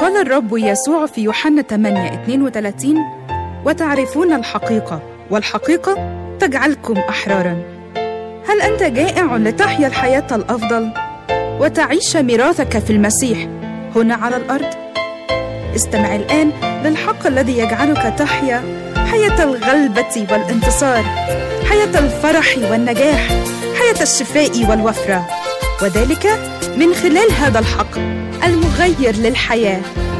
قال الرب يسوع في يوحنا 8 32 وتعرفون الحقيقة والحقيقة تجعلكم أحرارا هل أنت جائع لتحيا الحياة الأفضل وتعيش ميراثك في المسيح هنا على الأرض؟ استمع الآن للحق الذي يجعلك تحيا حياة الغلبة والانتصار حياة الفرح والنجاح حياة الشفاء والوفرة وذلك من خلال هذا الحق المغير للحياه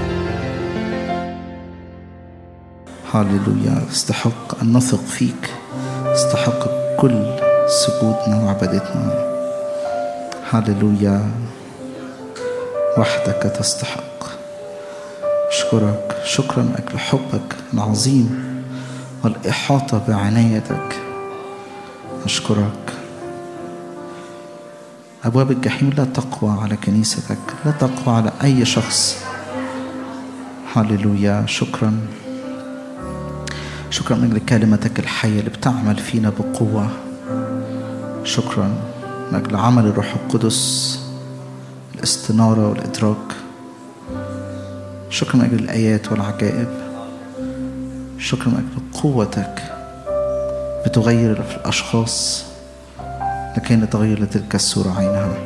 هاليلويا استحق أن نثق فيك استحق كل سجودنا وعبادتنا هاليلويا وحدك تستحق أشكرك شكرا أجل حبك العظيم والإحاطة بعنايتك أشكرك أبواب الجحيم لا تقوى على كنيستك لا تقوى على أي شخص هللويا شكرا شكرا من أجل كلمتك الحية اللي بتعمل فينا بقوة شكرا من أجل عمل الروح القدس الاستنارة والإدراك شكرا من أجل الآيات والعجائب شكرا من أجل قوتك بتغير في الأشخاص لكي نتغير لتلك الصورة عينها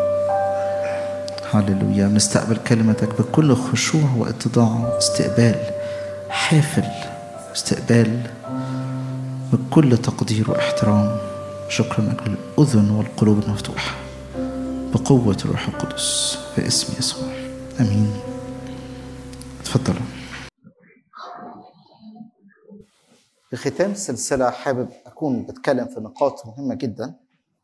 هللويا نستقبل كلمتك بكل خشوع واتضاع استقبال حافل استقبال بكل تقدير واحترام شكرا أجل الأذن والقلوب المفتوحة بقوة الروح القدس في اسم يسوع أمين تفضلوا في ختام السلسلة حابب أكون بتكلم في نقاط مهمة جدا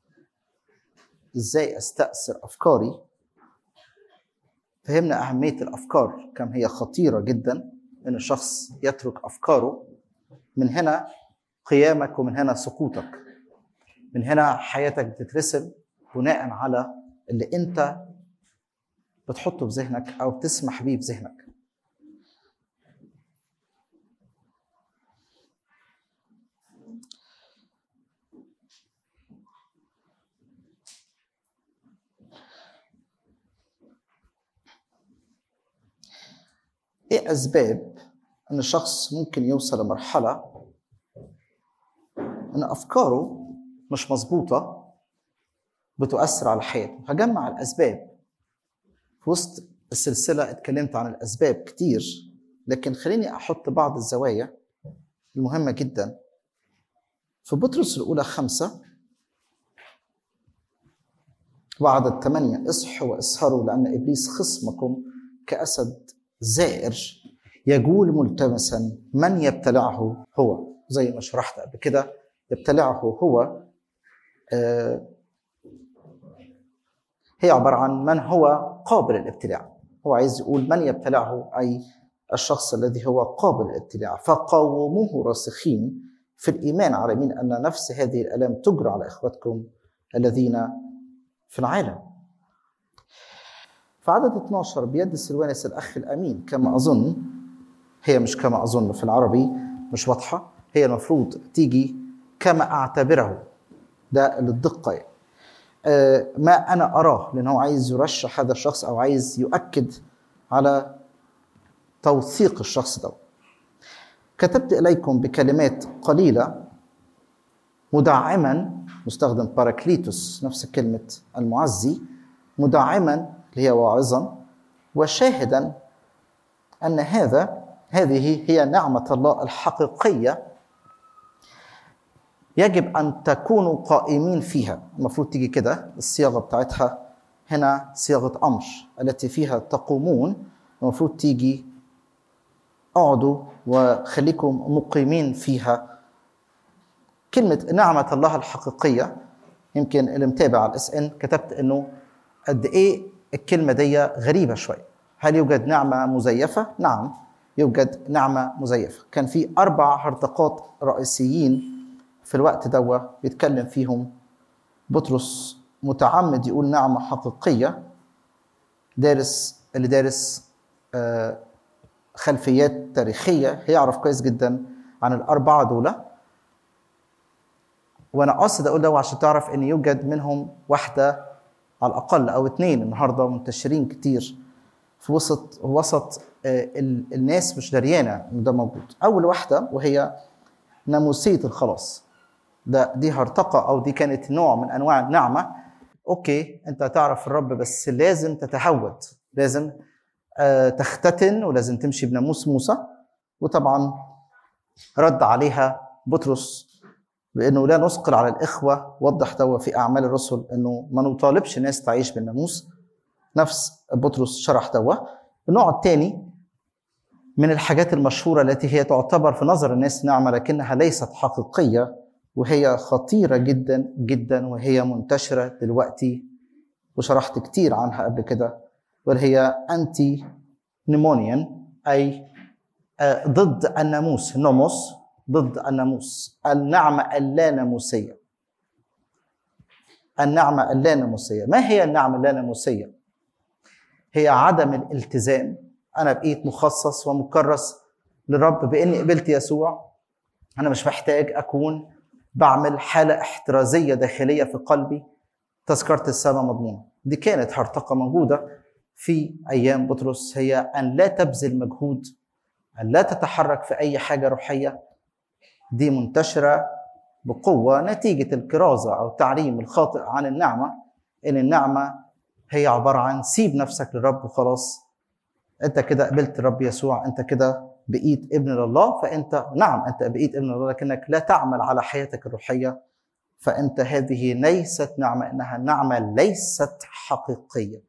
إزاي أستأثر أفكاري فهمنا أهمية الأفكار كم هي خطيرة جدا إن الشخص يترك أفكاره من هنا قيامك ومن هنا سقوطك من هنا حياتك بتترسم بناء على اللي أنت بتحطه في ذهنك أو بتسمح بيه في ذهنك ايه اسباب ان الشخص ممكن يوصل لمرحله ان افكاره مش مظبوطه بتؤثر على حياته هجمع الاسباب في وسط السلسله اتكلمت عن الاسباب كتير لكن خليني احط بعض الزوايا المهمه جدا في بطرس الاولى خمسه وعدد ثمانية اصحوا واسهروا لأن إبليس خصمكم كأسد زائر يجول ملتمسا من يبتلعه هو زي ما شرحت قبل كده يبتلعه هو آه هي عبارة عن من هو قابل الابتلاع هو عايز يقول من يبتلعه أي الشخص الذي هو قابل الابتلاع فقاوموه راسخين في الإيمان عالمين أن نفس هذه الآلام تجرى على إخوتكم الذين في العالم في عدد 12 بيد سلوانس الأخ الأمين كما أظن هي مش كما أظن في العربي مش واضحة هي المفروض تيجي كما أعتبره ده للدقة يعني. آه ما أنا أراه لأن هو عايز يرشح هذا الشخص أو عايز يؤكد على توثيق الشخص ده كتبت إليكم بكلمات قليلة مدعما مستخدم باراكليتوس نفس كلمة المعزي مدعما اللي هي واعظا وشاهدا ان هذا هذه هي نعمه الله الحقيقيه يجب ان تكونوا قائمين فيها المفروض تيجي كده الصياغه بتاعتها هنا صياغه امر التي فيها تقومون المفروض تيجي اقعدوا وخليكم مقيمين فيها كلمه نعمه الله الحقيقيه يمكن اللي متابع على الاس ان كتبت انه قد ايه الكلمه دي غريبه شويه هل يوجد نعمه مزيفه نعم يوجد نعمه مزيفه كان في اربع هرطقات رئيسيين في الوقت دوا بيتكلم فيهم بطرس متعمد يقول نعمه حقيقيه دارس اللي دارس خلفيات تاريخيه هيعرف كويس جدا عن الاربعه دول وانا قاصد اقول ده عشان تعرف ان يوجد منهم واحده على الاقل او اثنين النهارده منتشرين كتير في وسط وسط آه، ال- الناس مش دريانه ان ده موجود اول واحده وهي ناموسيه الخلاص ده دي هرطقه او دي كانت نوع من انواع النعمه اوكي انت تعرف الرب بس لازم تتهود لازم آه، تختتن ولازم تمشي بناموس موسى وطبعا رد عليها بطرس بانه لا نثقل على الاخوه وضح توا في اعمال الرسل انه ما نطالبش الناس تعيش بالناموس نفس بطرس شرح توا النوع الثاني من الحاجات المشهوره التي هي تعتبر في نظر الناس نعمه لكنها ليست حقيقيه وهي خطيره جدا جدا وهي منتشره دلوقتي وشرحت كتير عنها قبل كده وهي انتي نيمونيان اي آه، ضد الناموس نوموس ضد الناموس النعمه اللاناموسيه النعمه اللاناموسيه ما هي النعمه اللاناموسيه هي عدم الالتزام انا بقيت مخصص ومكرس للرب باني قبلت يسوع انا مش محتاج اكون بعمل حاله احترازيه داخليه في قلبي تذكره السماء مضمونه دي كانت هرطقه موجوده في ايام بطرس هي ان لا تبذل مجهود ان لا تتحرك في اي حاجه روحيه دي منتشره بقوه نتيجه الكرازه او التعليم الخاطئ عن النعمه ان النعمه هي عباره عن سيب نفسك للرب وخلاص انت كده قبلت الرب يسوع انت كده بقيت ابن لله فانت نعم انت بقيت ابن لله لكنك لا تعمل على حياتك الروحيه فانت هذه ليست نعمه انها نعمه ليست حقيقيه.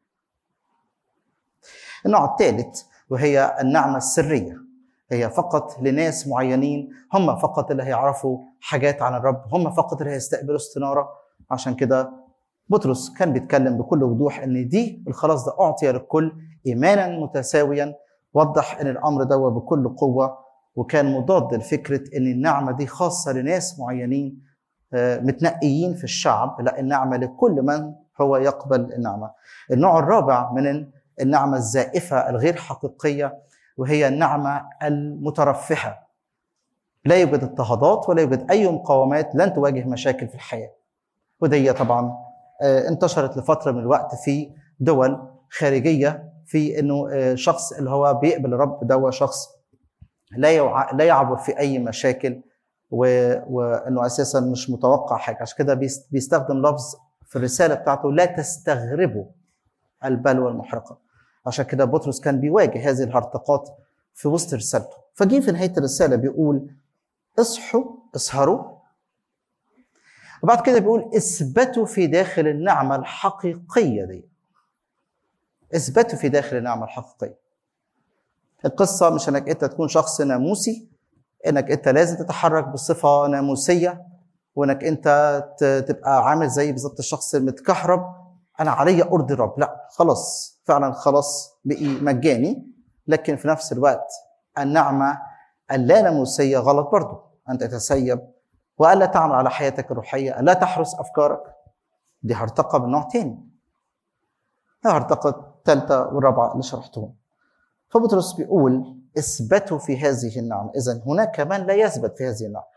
النوع الثالث وهي النعمه السريه هي فقط لناس معينين هم فقط اللي هيعرفوا حاجات عن الرب هم فقط اللي هيستقبلوا استناره عشان كده بطرس كان بيتكلم بكل وضوح ان دي الخلاص ده اعطي للكل ايمانا متساويا وضح ان الامر ده بكل قوه وكان مضاد لفكره ان النعمه دي خاصه لناس معينين آه، متنقيين في الشعب لا النعمه لكل من هو يقبل النعمه. النوع الرابع من النعمه الزائفه الغير حقيقيه وهي النعمه المترفهه. لا يوجد اضطهادات ولا يوجد اي مقاومات لن تواجه مشاكل في الحياه. ودي طبعا آه، انتشرت لفتره من الوقت في دول خارجيه في انه آه، شخص اللي هو بيقبل الرب ده هو شخص لا يوع... لا يعبر في اي مشاكل و... وانه اساسا مش متوقع حاجه عشان كده بيست... بيستخدم لفظ في الرساله بتاعته لا تستغربوا البلوى المحرقه عشان كده بطرس كان بيواجه هذه الهرطقات في وسط رسالته فجي في نهايه الرساله بيقول اصحوا اسهروا وبعد كده بيقول اثبتوا في داخل النعمه الحقيقيه دي اثبتوا في داخل النعمه الحقيقيه القصه مش انك انت تكون شخص ناموسي انك انت لازم تتحرك بصفه ناموسيه وانك انت ت- تبقى عامل زي بالظبط الشخص المتكهرب انا علي ارضي الرب لا خلاص فعلا خلاص بقي مجاني لكن في نفس الوقت النعمه اللاناموسيه غلط برضه ان تتسيب والا تعمل على حياتك الروحيه الا تحرس افكارك دي هرطقه من نوع تاني هرطقه الثالثه والرابعه اللي شرحتهم فبطرس بيقول اثبتوا في هذه النعمه اذا هناك من لا يثبت في هذه النعمه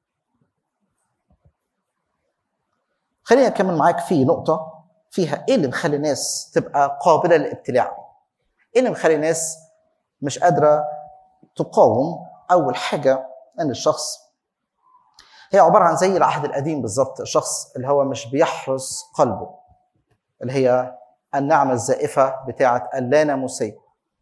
خليني اكمل معاك في نقطه فيها ايه اللي مخلي الناس تبقى قابله للابتلاع ايه اللي مخلي الناس مش قادره تقاوم اول حاجه ان الشخص هي عباره عن زي العهد القديم بالظبط الشخص اللي هو مش بيحرس قلبه اللي هي النعمه الزائفه بتاعه اللاناموسيه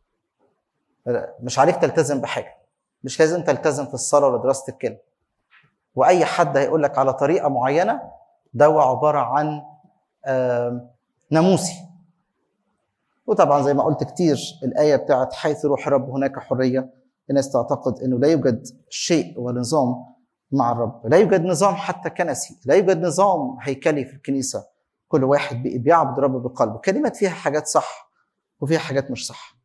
مش عليك تلتزم بحاجه مش لازم تلتزم في الصلاه ولا دراسه الكلمه واي حد هيقول لك على طريقه معينه ده هو عباره عن آم، ناموسي وطبعا زي ما قلت كتير الايه بتاعت حيث روح الرب هناك حريه الناس تعتقد انه لا يوجد شيء ونظام مع الرب لا يوجد نظام حتى كنسي لا يوجد نظام هيكلي في الكنيسه كل واحد بي- بيعبد الرب بقلبه كلمه فيها حاجات صح وفيها حاجات مش صح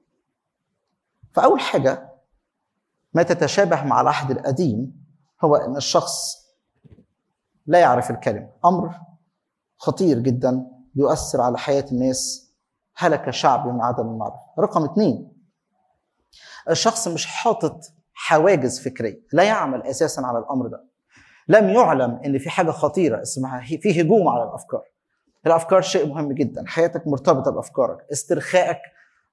فاول حاجه ما تتشابه مع العهد القديم هو ان الشخص لا يعرف الكلمه امر خطير جدا يؤثر على حياه الناس هلك شعبي من عدم المعرفه رقم اثنين الشخص مش حاطط حواجز فكريه لا يعمل اساسا على الامر ده لم يعلم ان في حاجه خطيره اسمها هي- في هجوم على الافكار الافكار شيء مهم جدا حياتك مرتبطه بافكارك استرخائك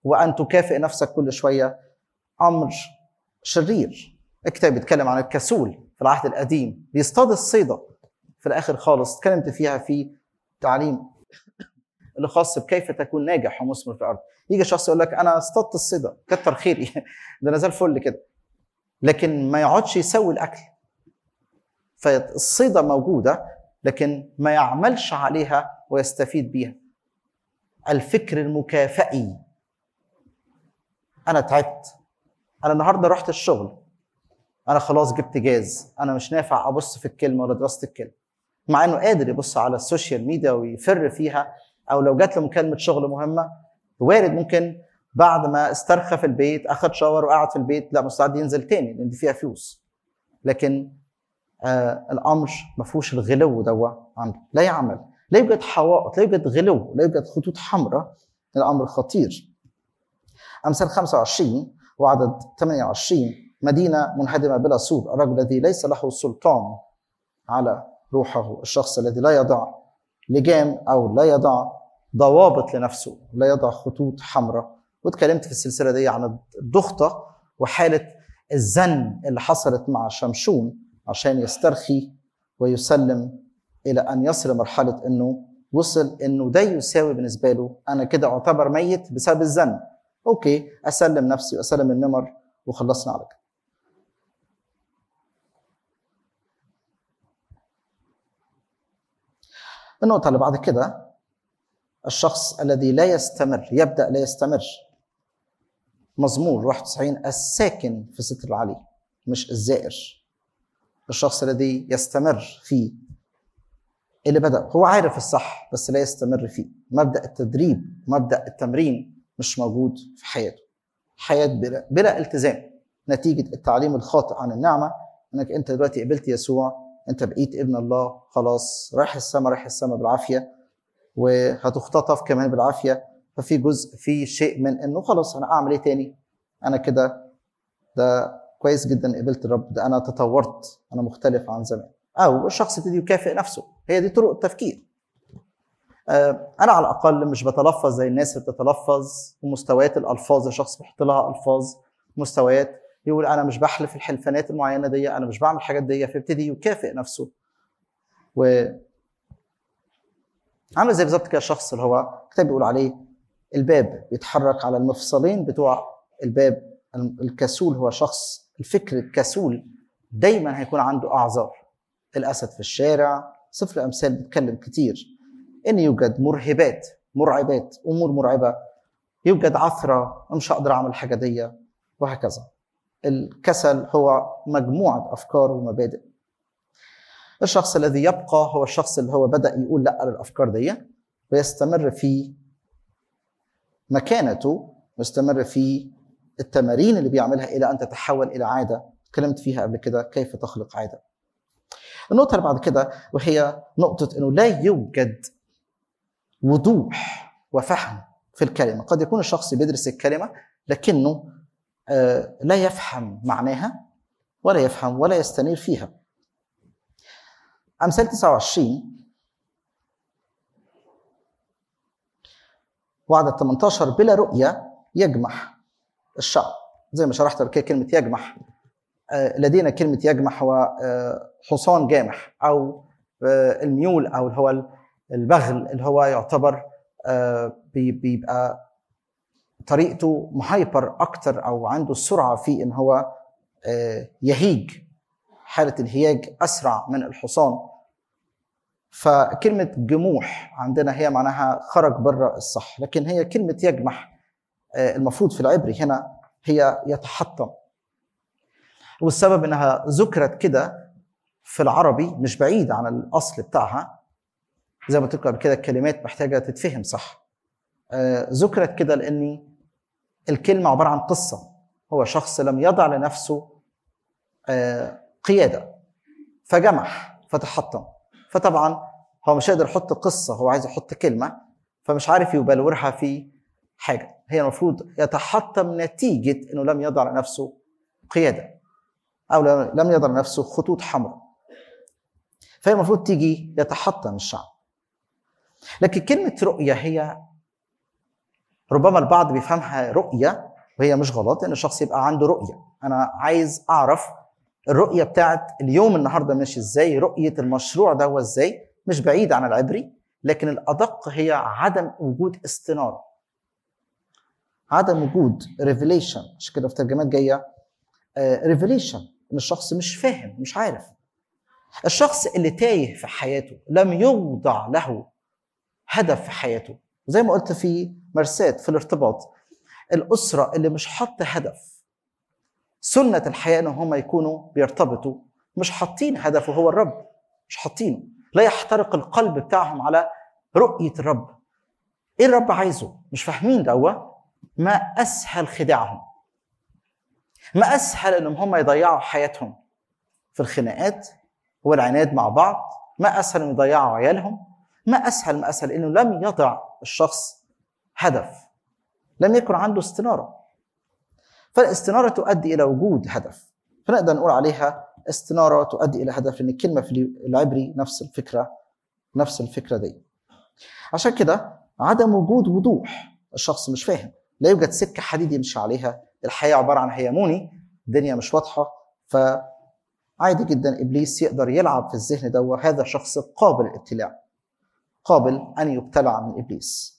وان تكافئ نفسك كل شويه امر شرير الكتاب بيتكلم عن الكسول في العهد القديم بيصطاد الصيده في الاخر خالص اتكلمت فيها في تعليم اللي خاص بكيف تكون ناجح ومثمر في الارض يجي شخص يقول لك انا اصطدت الصيده كتر خيري ده انا زي الفل كده لكن ما يقعدش يسوي الاكل فالصيده موجوده لكن ما يعملش عليها ويستفيد بيها الفكر المكافئي انا تعبت انا النهارده رحت الشغل انا خلاص جبت جاز انا مش نافع ابص في الكلمه ولا دراسه الكلمه مع انه قادر يبص على السوشيال ميديا ويفر فيها او لو جات له مكالمه شغل مهمه وارد ممكن بعد ما استرخى في البيت اخذ شاور وقعد في البيت لا مستعد ينزل تاني لان دي فيها فلوس لكن آه الامر ما فيهوش الغلو دوا عنده لا يعمل لا يوجد حوائط لا يوجد غلو لا يوجد خطوط حمراء الامر خطير امثال 25 وعدد 28 مدينه منهدمه بلا سور الرجل الذي ليس له سلطان على روحه الشخص الذي لا يضع لجام او لا يضع ضوابط لنفسه لا يضع خطوط حمراء واتكلمت في السلسله دي عن الضغطه وحاله الزن اللي حصلت مع شمشون عشان يسترخي ويسلم الى ان يصل لمرحله انه وصل انه ده يساوي بالنسبه له انا كده اعتبر ميت بسبب الزن اوكي اسلم نفسي واسلم النمر وخلصنا على كده النقطة اللي بعد كده الشخص الذي لا يستمر يبدأ لا يستمر مزمور 91 الساكن في ستر العلي مش الزائر الشخص الذي يستمر في اللي بدأ هو عارف الصح بس لا يستمر فيه مبدأ التدريب مبدأ التمرين مش موجود في حياته حياة بلا, بلا التزام نتيجة التعليم الخاطئ عن النعمة انك انت دلوقتي قبلت يسوع انت بقيت ابن الله خلاص رايح السماء رايح السماء بالعافيه وهتختطف كمان بالعافيه ففي جزء في شيء من انه خلاص انا اعمل ايه تاني انا كده ده كويس جدا قبلت الرب ده انا تطورت انا مختلف عن زمان او الشخص يبتدي يكافئ نفسه هي دي طرق التفكير انا على الاقل مش بتلفظ زي الناس اللي بتتلفظ ومستويات الالفاظ الشخص بيحط لها الفاظ مستويات يقول انا مش بحلف الحلفانات المعينه دي انا مش بعمل الحاجات دي فيبتدي يكافئ نفسه و عامل زي بالظبط كده الشخص اللي هو الكتاب بيقول عليه الباب بيتحرك على المفصلين بتوع الباب الكسول هو شخص الفكر الكسول دايما هيكون عنده اعذار الاسد في الشارع سفر الامثال بيتكلم كتير ان يوجد مرهبات مرعبات امور مرعبه يوجد عثره مش هقدر اعمل الحاجه دي وهكذا الكسل هو مجموعه افكار ومبادئ الشخص الذي يبقى هو الشخص اللي هو بدا يقول لا للافكار دي ويستمر في مكانته ويستمر في التمارين اللي بيعملها الى ان تتحول الى عاده اتكلمت فيها قبل كده كيف تخلق عاده النقطة اللي بعد كده وهي نقطة انه لا يوجد وضوح وفهم في الكلمة قد يكون الشخص بيدرس الكلمة لكنه لا يفهم معناها ولا يفهم ولا يستنير فيها أمثال 29 وعدد 18 بلا رؤية يجمح الشعب زي ما شرحت قبل كده كلمة يجمح لدينا كلمة يجمح هو حصان جامح أو الميول أو اللي هو البغل اللي هو يعتبر بيبقى طريقته مهايبر أكتر أو عنده السرعة في إن هو يهيج حالة الهياج أسرع من الحصان فكلمة جموح عندنا هي معناها خرج بره الصح لكن هي كلمة يجمح المفروض في العبري هنا هي يتحطم والسبب انها ذكرت كده في العربي مش بعيد عن الاصل بتاعها زي ما قلت قبل كده الكلمات محتاجه تتفهم صح ذكرت كده لاني الكلمه عباره عن قصه هو شخص لم يضع لنفسه قياده فجمح فتحطم فطبعا هو مش قادر يحط قصه هو عايز يحط كلمه فمش عارف يبلورها في حاجه هي المفروض يتحطم نتيجه انه لم يضع لنفسه قياده او لم يضع لنفسه خطوط حمراء فهي المفروض تيجي يتحطم الشعب لكن كلمه رؤيه هي ربما البعض بيفهمها رؤيه وهي مش غلط ان الشخص يبقى عنده رؤيه انا عايز اعرف الرؤيه بتاعت اليوم النهارده ماشي ازاي رؤيه المشروع ده هو ازاي مش بعيد عن العبري لكن الادق هي عدم وجود استناره عدم وجود ريفيليشن عشان كده في ترجمات جايه ريفيليشن ان الشخص مش فاهم مش عارف الشخص اللي تايه في حياته لم يوضع له هدف في حياته زي ما قلت في مرسات في الارتباط الأسرة اللي مش حاطة هدف سنة الحياة إن هم يكونوا بيرتبطوا مش حاطين هدف وهو الرب مش حاطينه لا يحترق القلب بتاعهم على رؤية الرب إيه الرب عايزه مش فاهمين ده ما أسهل خداعهم ما أسهل إنهم هم يضيعوا حياتهم في الخناقات والعناد مع بعض ما أسهل إنهم يضيعوا عيالهم ما أسهل ما أسهل إنه لم يضع الشخص هدف لم يكن عنده استنارة فالاستنارة تؤدي إلى وجود هدف فنقدر نقول عليها استنارة تؤدي إلى هدف لأن الكلمة في العبري نفس الفكرة نفس الفكرة دي عشان كده عدم وجود وضوح الشخص مش فاهم لا يوجد سكة حديد يمشي عليها الحياة عبارة عن هيموني الدنيا مش واضحة فعادي جدا إبليس يقدر يلعب في الذهن ده وهذا شخص قابل للابتلاع قابل أن يبتلع من إبليس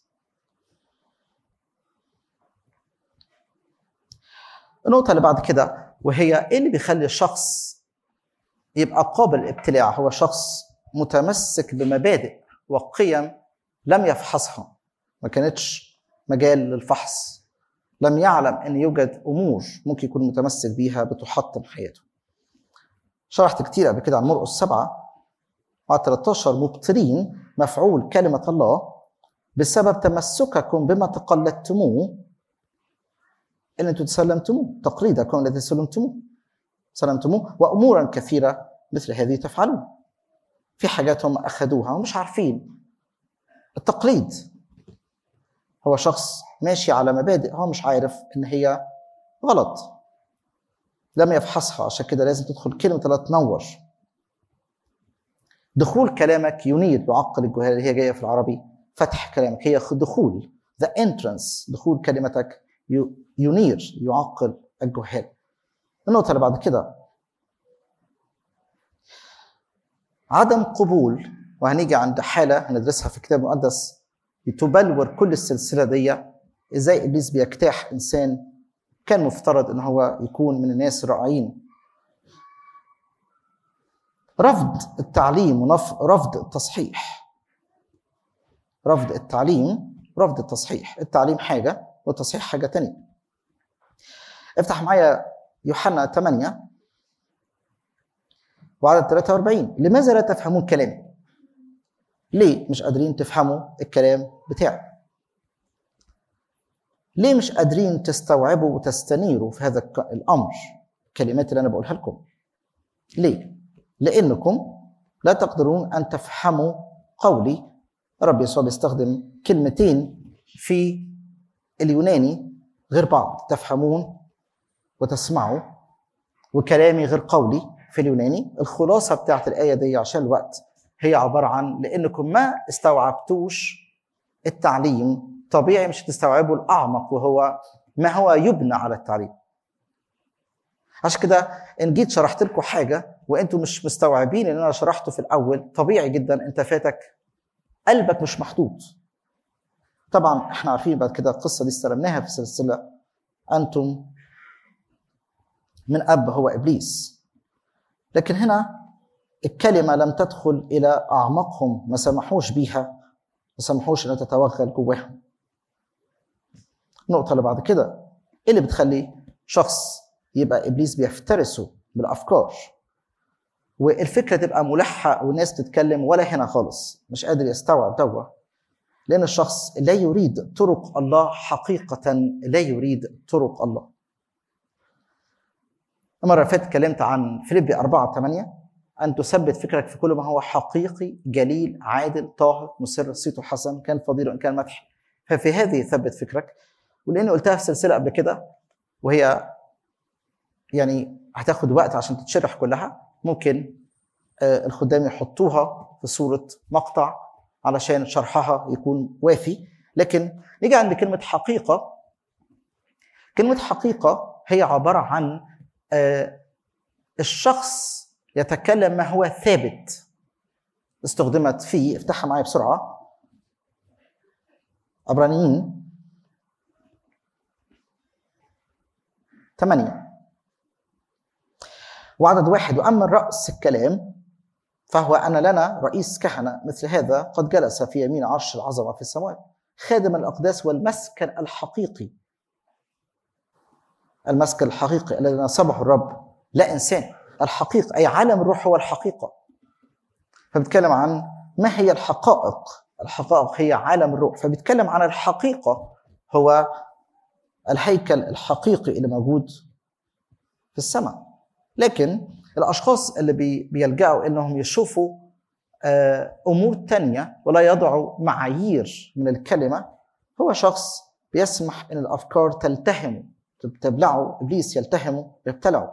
النقطة اللي بعد كده وهي ايه اللي بيخلي الشخص يبقى قابل للابتلاع هو شخص متمسك بمبادئ وقيم لم يفحصها ما كانتش مجال للفحص لم يعلم ان يوجد امور ممكن يكون متمسك بيها بتحطم حياته شرحت كتير قبل كده عن مرقس سبعة على 13 مبطلين مفعول كلمة الله بسبب تمسككم بما تقلدتموه ان انتم تسلمتموه تقليدكم الذي سلمتموه سلمتموه وامورا كثيره مثل هذه تفعلون في حاجات هم اخذوها ومش عارفين التقليد هو شخص ماشي على مبادئ هو مش عارف ان هي غلط لم يفحصها عشان كده لازم تدخل كلمه لا تنور دخول كلامك ينير يعقل الجهال اللي هي جايه في العربي فتح كلامك هي دخول ذا entrance دخول كلمتك ينير يعقل الجهال النقطة اللي بعد كده عدم قبول وهنيجي عند حالة هندرسها في الكتاب المقدس تبلور كل السلسلة دي ازاي ابليس بيجتاح انسان كان مفترض ان هو يكون من الناس الرائعين رفض التعليم ورفض التصحيح رفض التعليم ورفض التصحيح التعليم حاجة والتصحيح حاجة تانية افتح معايا يوحنا 8 وعدد 43 لماذا لا تفهمون كلامي؟ ليه مش قادرين تفهموا الكلام بتاعي؟ ليه مش قادرين تستوعبوا وتستنيروا في هذا الامر الكلمات اللي انا بقولها لكم؟ ليه؟ لانكم لا تقدرون ان تفهموا قولي رب يسوع بيستخدم كلمتين في اليوناني غير بعض تفهمون وتسمعوا وكلامي غير قولي في اليوناني الخلاصه بتاعت الايه دي عشان الوقت هي عباره عن لانكم ما استوعبتوش التعليم طبيعي مش هتستوعبوا الاعمق وهو ما هو يبنى على التعليم عشان كده ان جيت شرحت لكم حاجه وانتم مش مستوعبين ان انا شرحته في الاول طبيعي جدا انت فاتك قلبك مش محطوط طبعا احنا عارفين بعد كده القصه دي استلمناها في سلسله انتم من اب هو ابليس لكن هنا الكلمه لم تدخل الى اعماقهم ما سمحوش بيها ما سمحوش انها تتوغل جواهم النقطه اللي بعد كده ايه اللي بتخلي شخص يبقى ابليس بيفترسه بالافكار والفكره تبقى ملحه والناس تتكلم ولا هنا خالص مش قادر يستوعب دوا لأن الشخص لا يريد طرق الله حقيقة لا يريد طرق الله المرة اللي فاتت اتكلمت عن فيليبي 4 8 أن تثبت فكرك في كل ما هو حقيقي جليل عادل طاهر مسر صيته حسن كان فضيل وإن كان مدح ففي هذه ثبت فكرك ولأني قلتها في سلسلة قبل كده وهي يعني هتاخد وقت عشان تتشرح كلها ممكن الخدام يحطوها في صورة مقطع علشان شرحها يكون وافي لكن نيجي عند كلمه حقيقه كلمه حقيقه هي عباره عن آه، الشخص يتكلم ما هو ثابت استخدمت في افتحها معايا بسرعه عبرانيين ثمانية وعدد واحد وأما الرأس الكلام فهو أن لنا رئيس كهنة مثل هذا قد جلس في يمين عرش العظمة في السماوات خادم الأقداس والمسكن الحقيقي المسكن الحقيقي الذي نصبه الرب لا إنسان الحقيقة أي عالم الروح هو الحقيقة فبيتكلم عن ما هي الحقائق الحقائق هي عالم الروح فبيتكلم عن الحقيقة هو الهيكل الحقيقي اللي موجود في السماء لكن الاشخاص اللي بي بيلجأوا انهم يشوفوا آه، امور تانية ولا يضعوا معايير من الكلمه هو شخص بيسمح ان الافكار تلتهمه تبلعه ابليس يلتهمه يبتلعه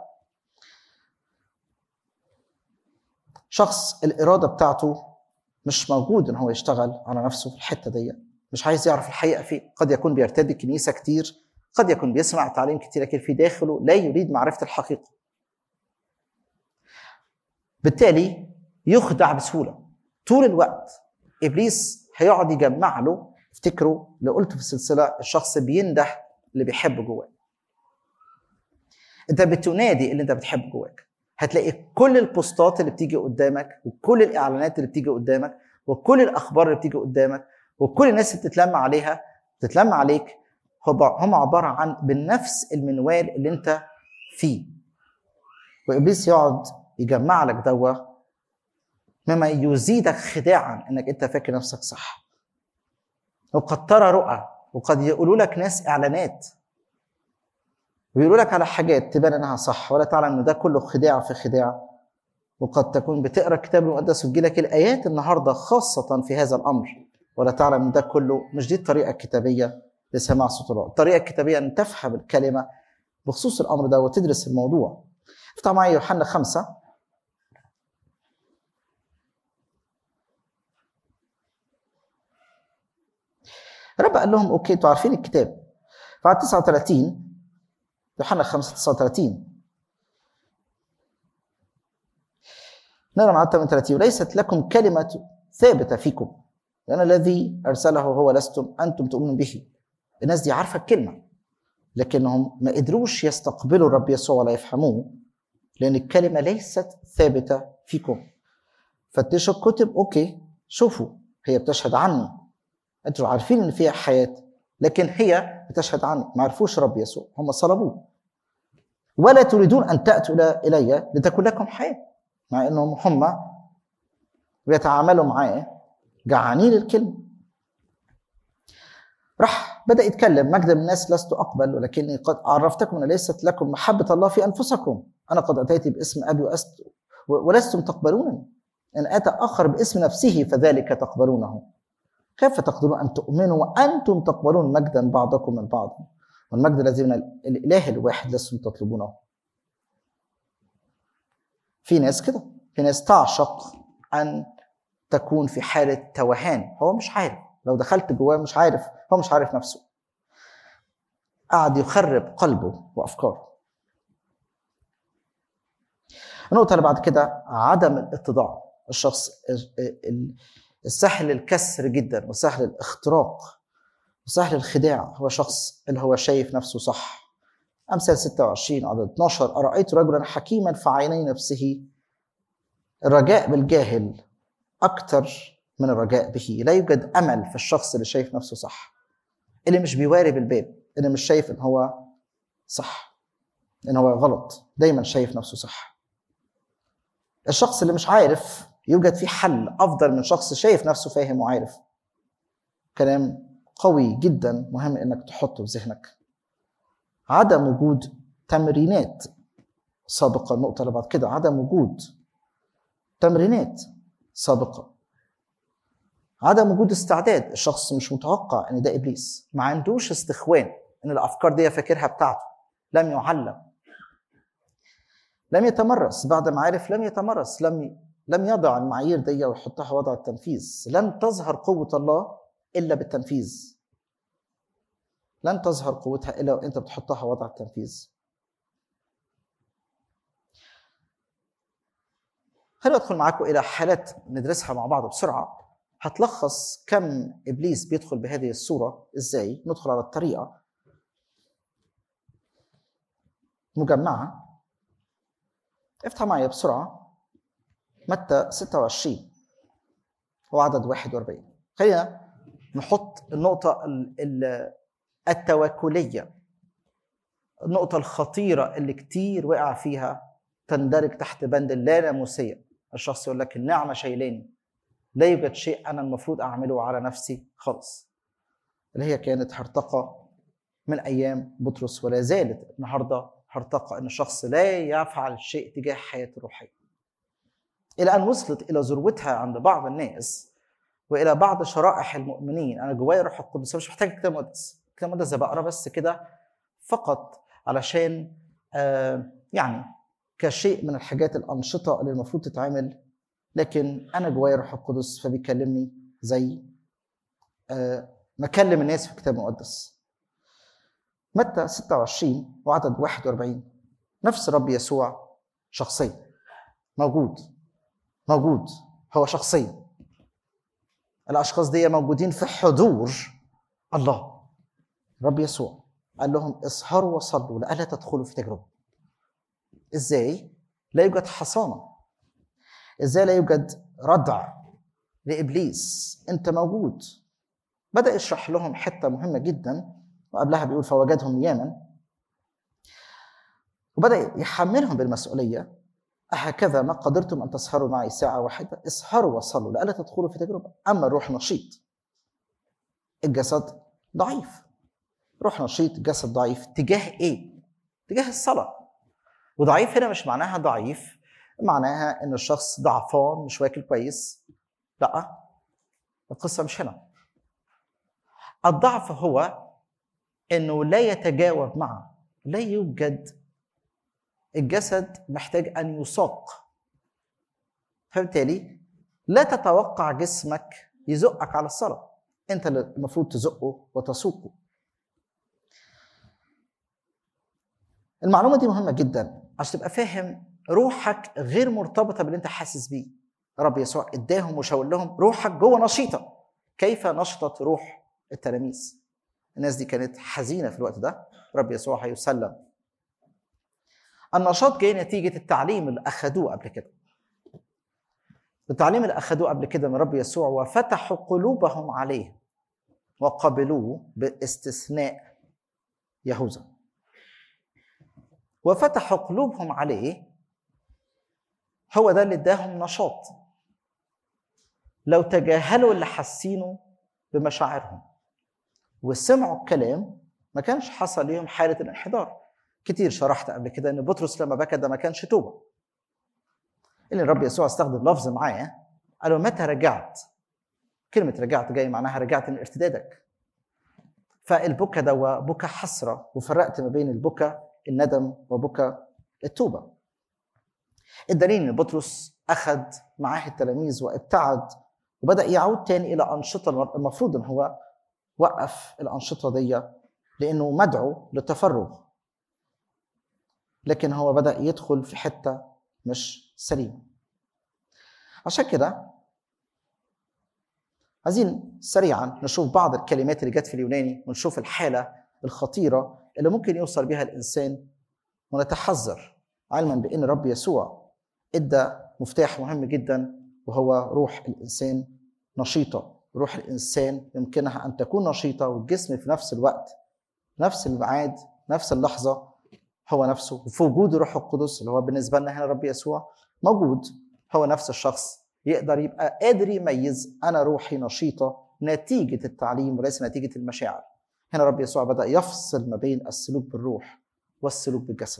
شخص الاراده بتاعته مش موجود ان هو يشتغل على نفسه في الحته دي مش عايز يعرف الحقيقه فيه قد يكون بيرتدي كنيسه كتير قد يكون بيسمع تعليم كتير لكن في داخله لا يريد معرفه الحقيقه بالتالي يخدع بسهوله طول الوقت ابليس هيقعد يجمع له افتكروا اللي قلته في السلسله الشخص بينده اللي بيحب جواه انت بتنادي اللي انت بتحب جواك هتلاقي كل البوستات اللي بتيجي قدامك وكل الاعلانات اللي بتيجي قدامك وكل الاخبار اللي بتيجي قدامك وكل الناس اللي بتتلم عليها بتتلم عليك هم عباره عن بنفس المنوال اللي انت فيه وابليس يقعد يجمع لك دوا مما يزيدك خداعا انك انت فاكر نفسك صح وقد ترى رؤى وقد يقولوا لك ناس اعلانات ويقولوا لك على حاجات تبان انها صح ولا تعلم ان ده كله خداع في خداع وقد تكون بتقرا الكتاب المقدس وتجيلك الايات النهارده خاصه في هذا الامر ولا تعلم ان ده كله مش دي الطريقه الكتابيه لسماع صوت الله الطريقه الكتابيه ان تفهم الكلمه بخصوص الامر ده وتدرس الموضوع افتح معي يوحنا خمسة الرب قال لهم اوكي انتوا عارفين الكتاب فعلى 39 يوحنا 5 39 نقرا مع 38 وليست لكم كلمة ثابتة فيكم لأن الذي أرسله هو لستم أنتم تؤمنون به الناس دي عارفة الكلمة لكنهم ما قدروش يستقبلوا الرب يسوع ولا يفهموه لأن الكلمة ليست ثابتة فيكم فتشوا الكتب أوكي شوفوا هي بتشهد عني أنتوا عارفين إن فيها حياة لكن هي بتشهد عني ما عرفوش رب يسوع هم صلبوه ولا تريدون ان تاتوا الي لتكون لكم حياه مع انهم هم بيتعاملوا معاه جعانين الكلمه راح بدا يتكلم مجد من الناس لست اقبل ولكني قد عرفتكم ان ليست لكم محبه الله في انفسكم انا قد اتيت باسم ابي وأست ولستم تقبلونني ان اتى اخر باسم نفسه فذلك تقبلونه كيف تقدرون ان تؤمنوا وانتم تقبلون مجدا بعضكم من بعض والمجد الذي من الاله الواحد لستم تطلبونه في ناس كده في ناس تعشق ان تكون في حاله توهان هو مش عارف لو دخلت جواه مش عارف هو مش عارف نفسه قعد يخرب قلبه وافكاره النقطة اللي بعد كده عدم الاتضاع الشخص السهل الكسر جدا وسهل الاختراق وسهل الخداع هو شخص اللي هو شايف نفسه صح أمثال 26 عدد 12 أرأيت رجلا حكيما في عيني نفسه الرجاء بالجاهل أكثر من الرجاء به لا يوجد أمل في الشخص اللي شايف نفسه صح اللي مش بيواري بالباب اللي مش شايف إن هو صح إن هو غلط دايما شايف نفسه صح الشخص اللي مش عارف يوجد فيه حل أفضل من شخص شايف نفسه فاهم وعارف كلام قوي جدا مهم انك تحطه في ذهنك عدم وجود تمرينات سابقه النقطه اللي بعد كده عدم وجود تمرينات سابقه عدم وجود استعداد الشخص مش متوقع ان ده ابليس ما عندوش استخوان ان الافكار دي فاكرها بتاعته لم يعلم لم يتمرس بعد ما عرف لم يتمرس لم لم يضع المعايير دي ويحطها وضع التنفيذ لن تظهر قوه الله الا بالتنفيذ لن تظهر قوتها الا وانت بتحطها وضع التنفيذ خليني ادخل معاكم الى حالات ندرسها مع بعض بسرعه هتلخص كم ابليس بيدخل بهذه الصوره ازاي ندخل على الطريقه مجمعه افتح معايا بسرعه متى 26 وعدد 41 خلينا نحط النقطة التواكلية النقطة الخطيرة اللي كتير وقع فيها تندرج تحت بند اللاناموسية الشخص يقول لك النعمة شايلاني لا يوجد شيء أنا المفروض أعمله على نفسي خالص اللي هي كانت هرطقة من أيام بطرس ولا زالت النهاردة هرطقة أن الشخص لا يفعل شيء تجاه حياته الروحية إلى أن وصلت إلى ذروتها عند بعض الناس والى بعض شرائح المؤمنين انا جوايا روح القدس مش محتاج كتاب مقدس كتاب مقدس بقرا بس كده فقط علشان آه يعني كشيء من الحاجات الانشطه اللي المفروض تتعمل لكن انا جوايا روح القدس فبيكلمني زي آه ما اكلم الناس في كتاب مقدس متى 26 وعدد 41 نفس رب يسوع شخصيا موجود موجود هو شخصيا الاشخاص دي موجودين في حضور الله رب يسوع قال لهم اسهروا وصلوا لئلا تدخلوا في تجربه ازاي لا يوجد حصانه ازاي لا يوجد ردع لابليس انت موجود بدا يشرح لهم حته مهمه جدا وقبلها بيقول فوجدهم نياما وبدا يحملهم بالمسؤوليه أهكذا ما قدرتم أن تسهروا معي ساعة واحدة اسهروا وصلوا لئلا تدخلوا في تجربة أما الروح نشيط الجسد ضعيف روح نشيط جسد ضعيف تجاه إيه؟ تجاه الصلاة وضعيف هنا مش معناها ضعيف معناها إن الشخص ضعفان مش واكل كويس لا القصة مش هنا الضعف هو إنه لا يتجاوب مع لا يوجد الجسد محتاج ان يساق فبالتالي لا تتوقع جسمك يزقك على الصلاه انت اللي المفروض تزقه وتسوقه المعلومه دي مهمه جدا عشان تبقى فاهم روحك غير مرتبطه باللي انت حاسس بيه رب يسوع اداهم وشاور لهم روحك جوه نشيطه كيف نشطت روح التلاميذ الناس دي كانت حزينه في الوقت ده رب يسوع هيسلم النشاط جاي نتيجة التعليم اللي أخدوه قبل كده التعليم اللي أخدوه قبل كده من رب يسوع وفتحوا قلوبهم عليه وقبلوه باستثناء يهوذا وفتحوا قلوبهم عليه هو ده اللي اداهم نشاط لو تجاهلوا اللي حاسينه بمشاعرهم وسمعوا الكلام ما كانش حصل ليهم حالة الانحدار كتير شرحت قبل كده ان بطرس لما بكى ده ما كانش توبه اللي الرب يسوع استخدم لفظ معاه قال له متى رجعت كلمة رجعت جاي معناها رجعت من ارتدادك فالبكا ده بكى حسرة وفرقت ما بين البكا الندم وبكى التوبة الدليل ان بطرس أخذ معاه التلاميذ وابتعد وبدأ يعود تاني إلى أنشطة المفروض إن هو وقف الأنشطة دي لأنه مدعو للتفرغ لكن هو بدأ يدخل في حتة مش سليمة عشان كده عايزين سريعا نشوف بعض الكلمات اللي جت في اليوناني ونشوف الحالة الخطيرة اللي ممكن يوصل بها الإنسان ونتحذر علما بأن رب يسوع ادى مفتاح مهم جدا وهو روح الإنسان نشيطة روح الإنسان يمكنها أن تكون نشيطة والجسم في نفس الوقت نفس الميعاد نفس اللحظة هو نفسه وفي وجود الروح القدس اللي هو بالنسبه لنا هنا رب يسوع موجود هو نفس الشخص يقدر يبقى قادر يميز انا روحي نشيطه نتيجه التعليم وليس نتيجه المشاعر هنا رب يسوع بدا يفصل ما بين السلوك بالروح والسلوك بالجسد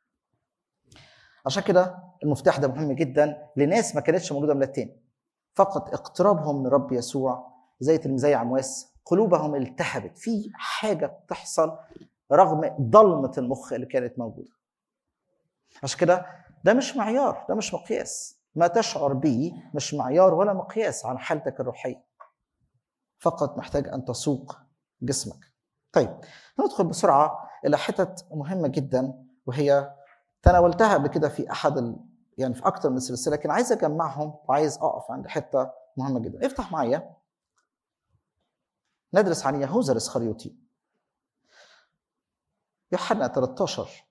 عشان كده المفتاح ده مهم جدا لناس ما كانتش موجوده من التاني فقط اقترابهم من رب يسوع زي تلميذي عمواس قلوبهم التهبت في حاجه بتحصل رغم ضلمة المخ اللي كانت موجودة عشان كده ده مش معيار ده مش مقياس ما تشعر به مش معيار ولا مقياس عن حالتك الروحية فقط محتاج أن تسوق جسمك طيب ندخل بسرعه الى حتت مهمه جدا وهي تناولتها قبل كده في احد ال... يعني في اكتر من سلسله لكن عايز اجمعهم وعايز اقف عند حته مهمه جدا افتح معايا ندرس عن يهوذا الاسخريوطي يوحنا 13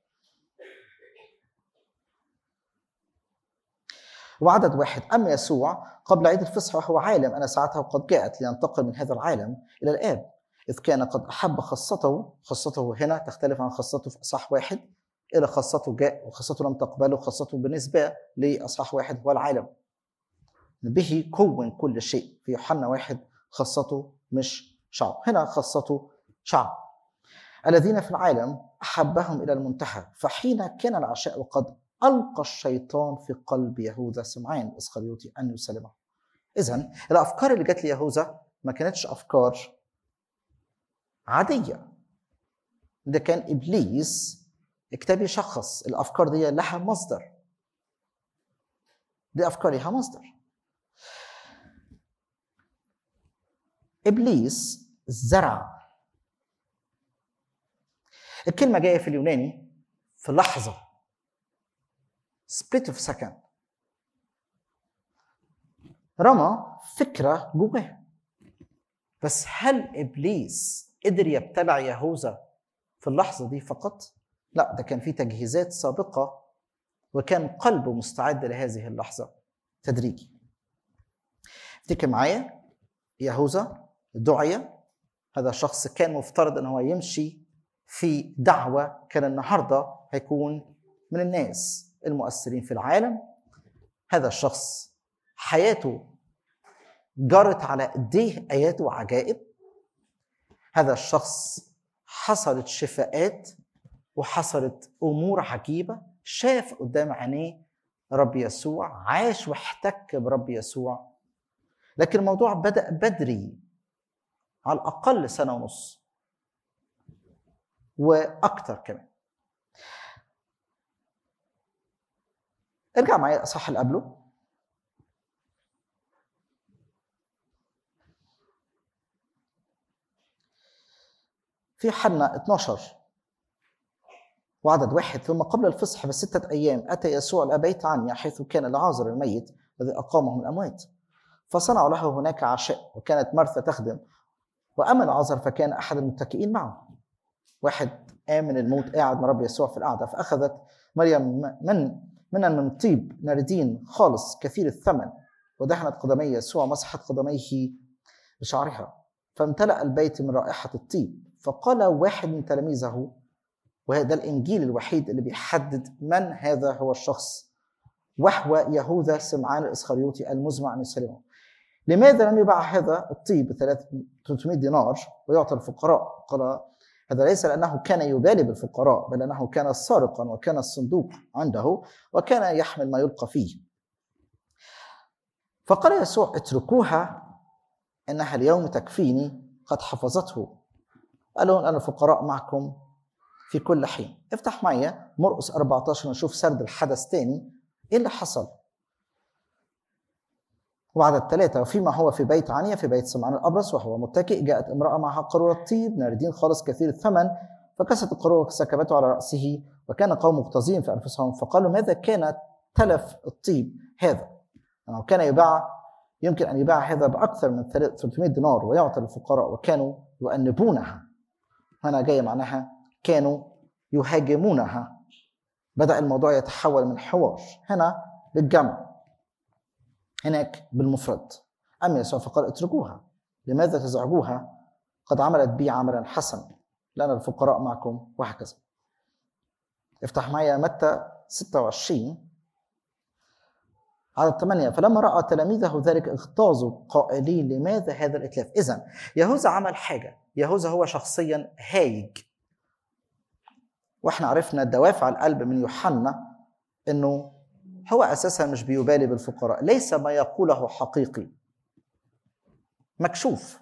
وعدد واحد أما يسوع قبل عيد الفصح وهو عالم أن ساعته قد جاءت لينتقل من هذا العالم إلى الآب إذ كان قد أحب خاصته خاصته هنا تختلف عن خاصته في أصح واحد إلى خاصته جاء وخاصته لم تقبله خاصته بالنسبة لأصح واحد هو العالم به كون كل شيء في يوحنا واحد خاصته مش شعب هنا خاصته شعب الذين في العالم أحبهم إلى المنتهى فحين كان العشاء وقد ألقى الشيطان في قلب يهوذا سمعان الإسخريوطي أن يسلمه إذا الأفكار اللي جت ليهوذا ما كانتش أفكار عادية ده كان إبليس الكتاب يشخص الأفكار دي لها مصدر دي أفكار لها مصدر إبليس زرع الكلمة جاية في اليوناني في لحظة split of second رمى فكرة جواه بس هل إبليس قدر يبتلع يهوذا في اللحظة دي فقط؟ لا ده كان في تجهيزات سابقة وكان قلبه مستعد لهذه اللحظة تدريجي افتكر معايا يهوذا دعي هذا الشخص كان مفترض ان هو يمشي في دعوة كان النهاردة هيكون من الناس المؤثرين في العالم هذا الشخص حياته جرت على ايديه ايات وعجائب هذا الشخص حصلت شفاءات وحصلت امور عجيبه شاف قدام عينيه رب يسوع عاش واحتك برب يسوع لكن الموضوع بدا بدري على الاقل سنه ونص واكثر كمان ارجع معايا الاصحاح اللي قبله في حنا 12 وعدد واحد ثم قبل الفصح بستة أيام أتى يسوع إلى بيت عنيا حيث كان لعازر الميت الذي أقامه من الأموات فصنعوا له هناك عشاء وكانت مرثا تخدم وأما العازر فكان أحد المتكئين معه واحد قام من الموت قاعد مع رب يسوع في القعدة فأخذت مريم من من من طيب ناردين خالص كثير الثمن ودهنت قدمي يسوع مسحت قدميه بشعرها فامتلأ البيت من رائحة الطيب فقال واحد من تلاميذه وهذا الإنجيل الوحيد اللي بيحدد من هذا هو الشخص وهو يهوذا سمعان الإسخريوطي المزمع أن يسلمه لماذا لم يباع هذا الطيب ب 300 دينار ويعطى الفقراء قال هذا ليس لأنه كان يبالي بالفقراء بل أنه كان سارقا وكان الصندوق عنده وكان يحمل ما يلقى فيه فقال يسوع اتركوها إنها اليوم تكفيني قد حفظته قالوا أن الفقراء معكم في كل حين افتح معي مرقس 14 نشوف سرد الحدث تاني ايه اللي حصل وعدد ثلاثة وفيما هو في بيت عنيا في بيت سمعان الأبرص وهو متكئ جاءت امرأة معها قارورة طيب ناردين خالص كثير الثمن فكست القارورة وسكبته على رأسه وكان قوم مغتاظين في أنفسهم فقالوا ماذا كان تلف الطيب هذا يعني كان يباع يمكن أن يباع هذا بأكثر من 300 دينار ويعطى للفقراء وكانوا يؤنبونها هنا جاية معناها كانوا يهاجمونها بدأ الموضوع يتحول من حوار هنا للجمع هناك بالمفرد أما يسوع فقال اتركوها لماذا تزعجوها قد عملت بي عملا حسنا لأن الفقراء معكم وهكذا افتح معي متى 26 عدد 8 فلما راى تلاميذه ذلك اغتاظوا قائلين لماذا هذا الاتلاف؟ اذا يهوذا عمل حاجه، يهوذا هو شخصيا هايج. واحنا عرفنا دوافع القلب من يوحنا انه هو اساسا مش بيبالي بالفقراء، ليس ما يقوله حقيقي. مكشوف.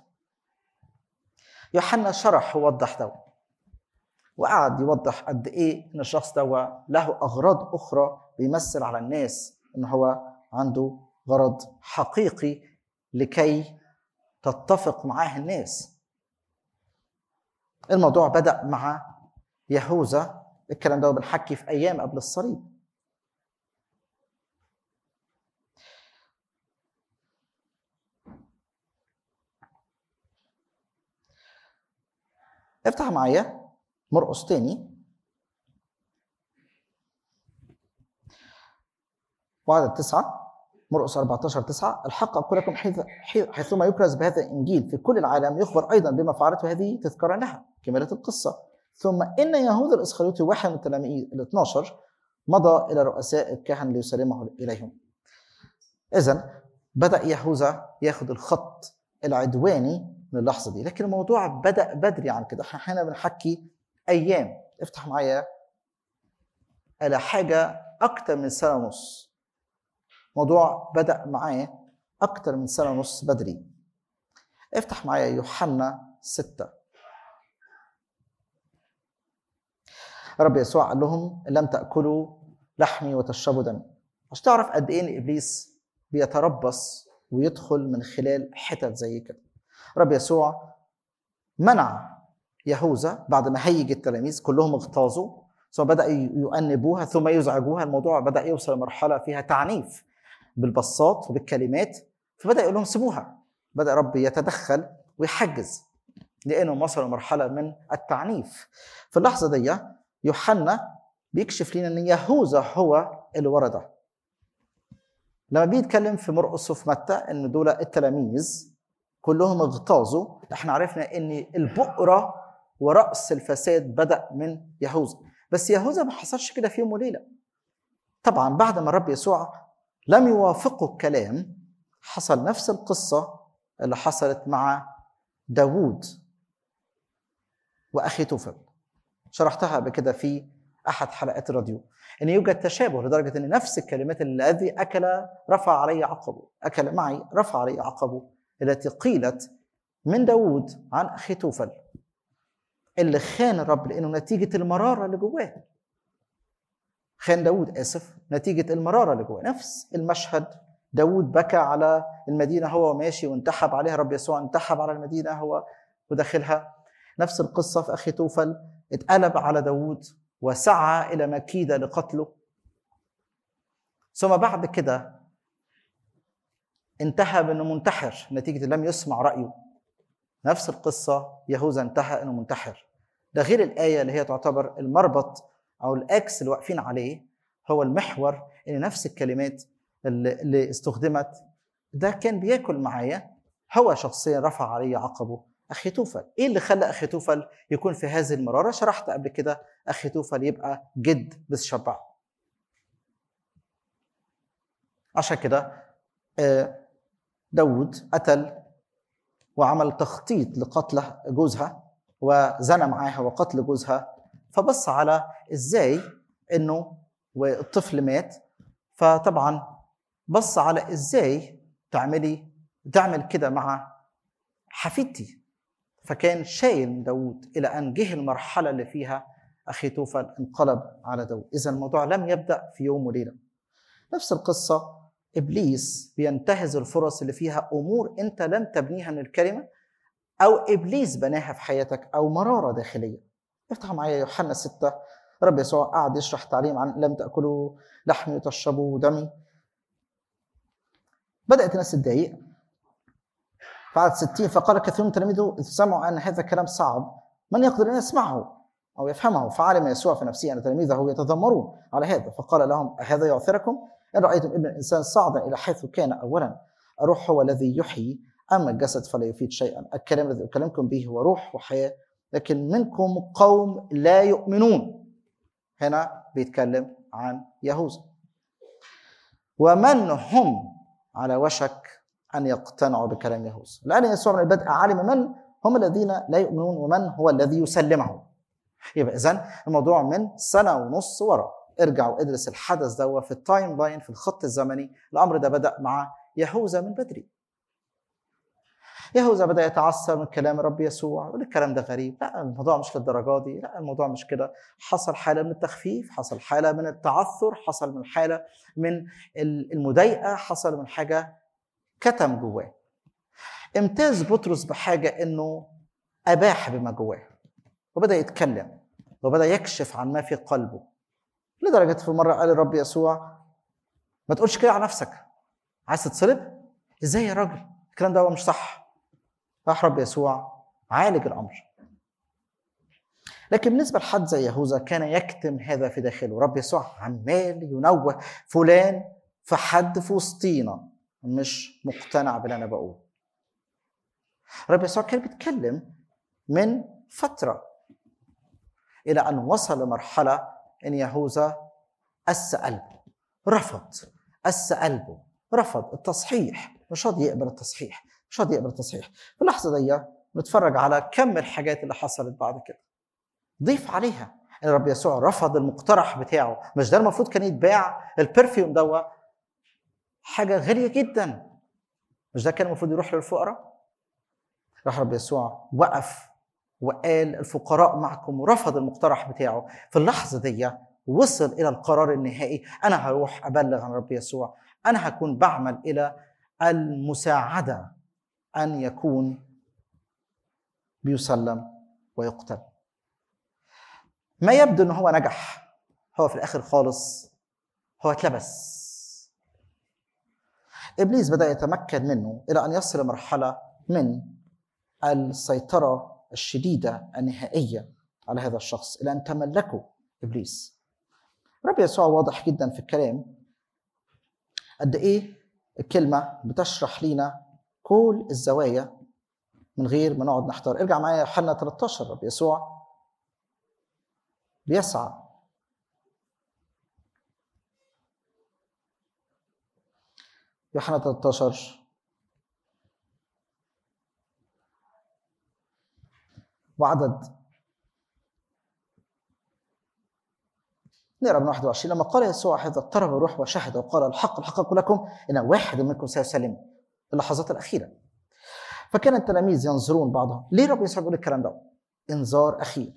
يوحنا شرح ووضح ده. وقعد يوضح قد ايه ان الشخص ده له اغراض اخرى بيمثل على الناس ان هو عنده غرض حقيقي لكي تتفق معاه الناس الموضوع بدأ مع يهوذا الكلام ده بنحكي في أيام قبل الصليب افتح معايا مرقص تاني وعدد تسعة مرقص 14 9 الحق أقول لكم حيث حيثما يكرز بهذا الإنجيل في كل العالم يخبر أيضا بما فعلته هذه تذكرا لها كمالة القصة ثم إن يهوذا الإسخريوطي واحد من التلاميذ ال 12 مضى إلى رؤساء الكهنة ليسلمه إليهم إذا بدأ يهوذا ياخذ الخط العدواني من اللحظة دي لكن الموضوع بدأ بدري عن كده احنا هنا بنحكي أيام افتح معايا على حاجة أكتر من سنة ونص موضوع بدأ معاه أكتر من سنة ونص بدري افتح معايا يوحنا ستة رب يسوع قال لهم لم تأكلوا لحمي وتشربوا دمي عشان تعرف قد ايه ان ابليس بيتربص ويدخل من خلال حتت زي كده رب يسوع منع يهوذا بعد ما هيج التلاميذ كلهم اغتاظوا ثم بدا يؤنبوها ثم يزعجوها الموضوع بدا يوصل لمرحله فيها تعنيف بالبساط وبالكلمات فبدا يقول لهم سيبوها بدا رب يتدخل ويحجز لانه وصل لمرحله من التعنيف في اللحظه دي يوحنا بيكشف لنا ان يهوذا هو اللي ورا ده لما بيتكلم في مرقس وفي متى ان دول التلاميذ كلهم اغتاظوا احنا عرفنا ان البؤره ورأس الفساد بدأ من يهوذا بس يهوذا ما حصلش كده في يوم وليلة طبعا بعد ما الرب يسوع لم يوافقه الكلام حصل نفس القصة اللي حصلت مع داوود وأخي توفل شرحتها بكده في أحد حلقات الراديو أن يوجد تشابه لدرجة أن نفس الكلمات الذي أكل رفع علي عقبه أكل معي رفع علي عقبه التي قيلت من داوود عن أخي توفل اللي خان الرب لأنه نتيجة المرارة اللي جواه خان داود آسف نتيجة المرارة اللي جواه نفس المشهد داود بكى على المدينة هو ماشي وانتحب عليها رب يسوع انتحب على المدينة هو وداخلها نفس القصة في أخي توفل اتقلب على داود وسعى إلى مكيدة لقتله ثم بعد كده انتهى بأنه منتحر نتيجة لم يسمع رأيه نفس القصة يهوذا انتهى أنه منتحر ده غير الآية اللي هي تعتبر المربط أو الأكس اللي واقفين عليه هو المحور إن نفس الكلمات اللي, اللي استخدمت ده كان بياكل معايا هو شخصيا رفع علي عقبه أخي توفل إيه اللي خلى أخي توفل يكون في هذه المرارة شرحت قبل كده أخي توفل يبقى جد بس شبع عشان كده داود قتل وعمل تخطيط لقتل جوزها وزنى معاها وقتل جوزها فبص على ازاي انه والطفل مات فطبعا بص على ازاي تعملي تعمل كده مع حفيدتي فكان شايل من داود الى ان جه المرحله اللي فيها اخي توفل انقلب على داود اذا الموضوع لم يبدا في يوم وليله نفس القصه ابليس بينتهز الفرص اللي فيها امور انت لم تبنيها من الكلمه او ابليس بناها في حياتك او مراره داخليه افتح معايا يوحنا 6 رب يسوع قعد يشرح تعليم عن لم تاكلوا لحمي وتشربوا دمي بدات الناس تتضايق بعد 60 فقال كثير من تلاميذه اذ سمعوا ان هذا كلام صعب من يقدر ان يسمعه او يفهمه فعلم يسوع في نفسه ان تلاميذه يتذمرون على هذا فقال لهم هذا يعثركم إن رأيتم ابن الإنسان صعدا إلى حيث كان أولا الروح هو الذي يحيي أما الجسد فلا يفيد شيئا الكلام الذي أكلمكم به هو روح وحياة لكن منكم قوم لا يؤمنون هنا بيتكلم عن يهوذا ومن هم على وشك أن يقتنعوا بكلام يهوذا لأن يسوع من البدء علم من هم الذين لا يؤمنون ومن هو الذي يسلمهم يبقى إذن الموضوع من سنة ونص وراء ارجع وادرس الحدث ده في التايم لاين في الخط الزمني الامر ده بدا مع يهوذا من بدري يهوذا بدا يتعثر من كلام الرب يسوع يقول الكلام ده غريب لا الموضوع مش للدرجه دي لا الموضوع مش كده حصل حاله من التخفيف حصل حاله من التعثر حصل من حاله من المضايقه حصل من حاجه كتم جواه امتاز بطرس بحاجه انه اباح بما جواه وبدا يتكلم وبدا يكشف عن ما في قلبه لدرجه في مره قال الرب يسوع ما تقولش كده على نفسك عايز تتصلب ازاي يا راجل الكلام ده هو مش صح راح رب يسوع عالج الامر لكن بالنسبه لحد زي يهوذا كان يكتم هذا في داخله رب يسوع عمال ينوه فلان في حد في وسطينا مش مقتنع باللي انا بقوله رب يسوع كان بيتكلم من فتره الى ان وصل لمرحله ان يهوذا أس قلبه رفض أس قلبه رفض التصحيح مش راضي يقبل التصحيح مش راضي يقبل التصحيح في اللحظه دي نتفرج على كم الحاجات اللي حصلت بعد كده ضيف عليها ان رب يسوع رفض المقترح بتاعه مش ده المفروض كان يتباع البرفيوم دوا حاجه غاليه جدا مش ده كان المفروض يروح للفقراء راح رب يسوع وقف وقال الفقراء معكم ورفض المقترح بتاعه في اللحظه دي وصل الى القرار النهائي انا هروح ابلغ عن رب يسوع انا هكون بعمل الى المساعده ان يكون بيسلم ويقتل ما يبدو ان هو نجح هو في الاخر خالص هو اتلبس ابليس بدا يتمكن منه الى ان يصل لمرحله من السيطره الشديده النهائيه على هذا الشخص الى ان تملكه ابليس رب يسوع واضح جدا في الكلام قد ايه الكلمه بتشرح لنا كل الزوايا من غير ما نقعد نحتار ارجع معايا يوحنا 13 رب يسوع بيسعى يوحنا 13 وعدد نقرا من 21 لما قال يسوع هذا اضطرب الروح وشهد وقال الحق الحق اقول لكم ان واحد منكم سيسلم في اللحظات الاخيره فكان التلاميذ ينظرون بعضهم ليه رب يسوع بيقول الكلام ده انذار اخير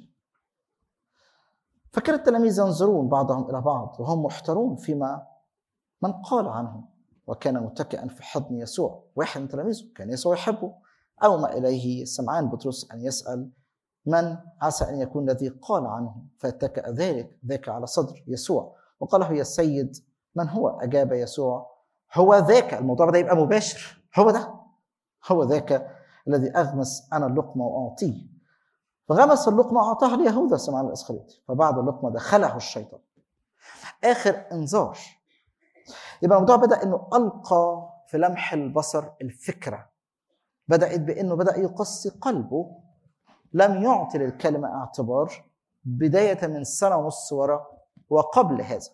فكان التلاميذ ينظرون بعضهم الى بعض وهم محتارون فيما من قال عنه وكان متكئا في حضن يسوع واحد من تلاميذه كان يسوع يحبه أومى إليه سمعان بطرس أن يسأل من عسى أن يكون الذي قال عنه فاتكأ ذلك ذاك على صدر يسوع وقال له يا سيد من هو أجاب يسوع هو ذاك الموضوع بدأ يبقى مباشر هو ده هو ذاك الذي أغمس أنا اللقمة وأعطيه فغمس اللقمة وأعطاها ليهوذا سمعان الإسخريطي فبعد اللقمة دخله الشيطان آخر إنذار يبقى الموضوع بدأ إنه ألقى في لمح البصر الفكرة بدأت بأنه بدأ يقصي قلبه لم يعطي للكلمة اعتبار بداية من سنة ونص ورا وقبل هذا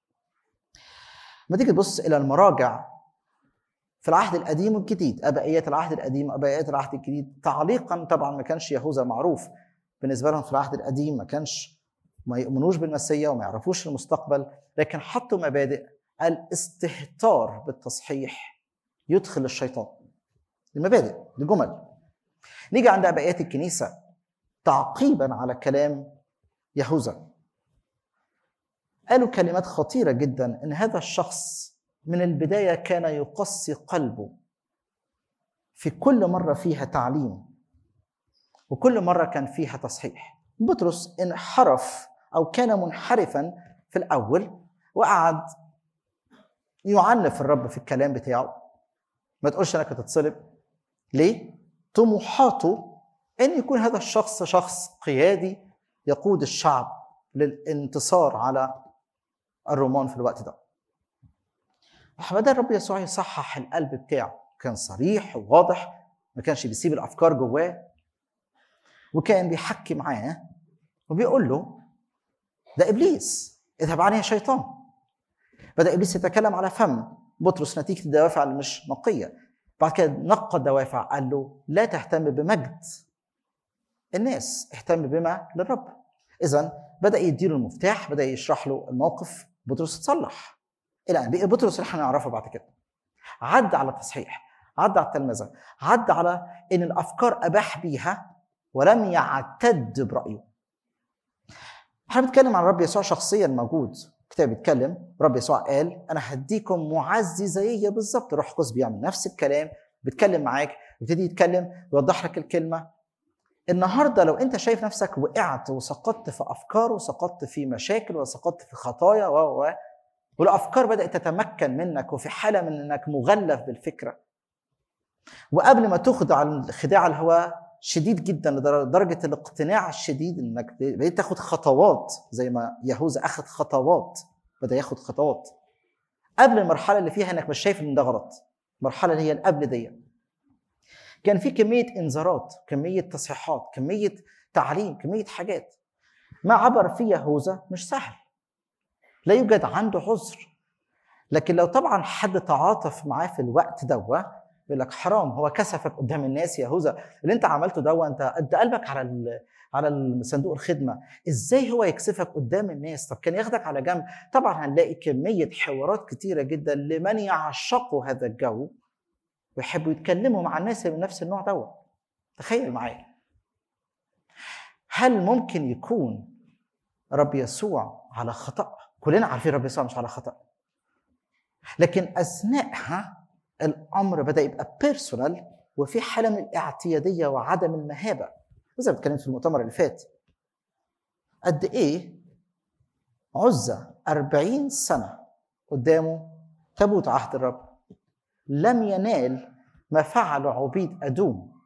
ما تيجي تبص إلى المراجع في العهد القديم والجديد أبائيات العهد القديم وأبائيات العهد الجديد تعليقا طبعا ما كانش يهوذا معروف بالنسبة لهم في العهد القديم ما كانش ما يؤمنوش بالمسيا وما يعرفوش المستقبل لكن حطوا مبادئ الاستهتار بالتصحيح يدخل الشيطان المبادئ الجمل نيجي عند ابائيات الكنيسه تعقيبا على كلام يهوذا قالوا كلمات خطيره جدا ان هذا الشخص من البدايه كان يقسي قلبه في كل مره فيها تعليم وكل مره كان فيها تصحيح بطرس انحرف او كان منحرفا في الاول وقعد يعنف الرب في الكلام بتاعه ما تقولش انك هتتصلب ليه؟ طموحاته ان يكون هذا الشخص شخص قيادي يقود الشعب للانتصار على الرومان في الوقت ده. فبدا الرب يسوع يصحح القلب بتاعه كان صريح وواضح ما كانش بيسيب الافكار جواه وكان بيحكي معاه وبيقول له ده ابليس اذهب عني يا شيطان بدا ابليس يتكلم على فم بطرس نتيجه الدوافع اللي مش نقيه بعد كده نقى الدوافع قال له لا تهتم بمجد الناس اهتم بما للرب اذا بدا يديله المفتاح بدا يشرح له الموقف بطرس اتصلح الى ان بقي بطرس اللي احنا نعرفه بعد كده عدى على التصحيح عدى على التلمذه عدى على ان الافكار اباح بيها ولم يعتد برايه احنا بنتكلم عن الرب يسوع شخصيا موجود الكتاب بيتكلم رب يسوع قال انا هديكم معزي زيي بالظبط روح قدس بيعمل نفس الكلام بيتكلم معاك بيبتدي يتكلم ويوضح لك الكلمه النهارده لو انت شايف نفسك وقعت وسقطت في افكار وسقطت في مشاكل وسقطت في خطايا و و والافكار بدات تتمكن منك وفي حاله من انك مغلف بالفكره وقبل ما تخضع الخداع الهوى شديد جدا لدرجه الاقتناع الشديد انك بقيت تاخد خطوات زي ما يهوذا اخذ خطوات بدا ياخد خطوات قبل المرحله اللي فيها انك مش شايف ان ده غلط المرحله اللي هي اللي قبل دي كان في كميه انذارات كميه تصحيحات كميه تعليم كميه حاجات ما عبر فيه يهوذا مش سهل لا يوجد عنده عذر لكن لو طبعا حد تعاطف معاه في الوقت دوا يقول لك حرام هو كسفك قدام الناس يهوذا اللي انت عملته دوا انت قد قلبك على ال على صندوق الخدمه ازاي هو يكسفك قدام الناس طب كان ياخدك على جنب طبعا هنلاقي كميه حوارات كتيره جدا لمن يعشقوا هذا الجو ويحبوا يتكلموا مع الناس من نفس النوع دوت تخيل معايا هل ممكن يكون رب يسوع على خطأ كلنا عارفين رب يسوع مش على خطأ لكن أثناءها الأمر بدأ يبقى بيرسونال وفي حالة من الاعتيادية وعدم المهابة زي ما اتكلمت في المؤتمر اللي فات قد إيه عزة أربعين سنة قدامه تابوت عهد الرب لم ينال ما فعل عبيد أدوم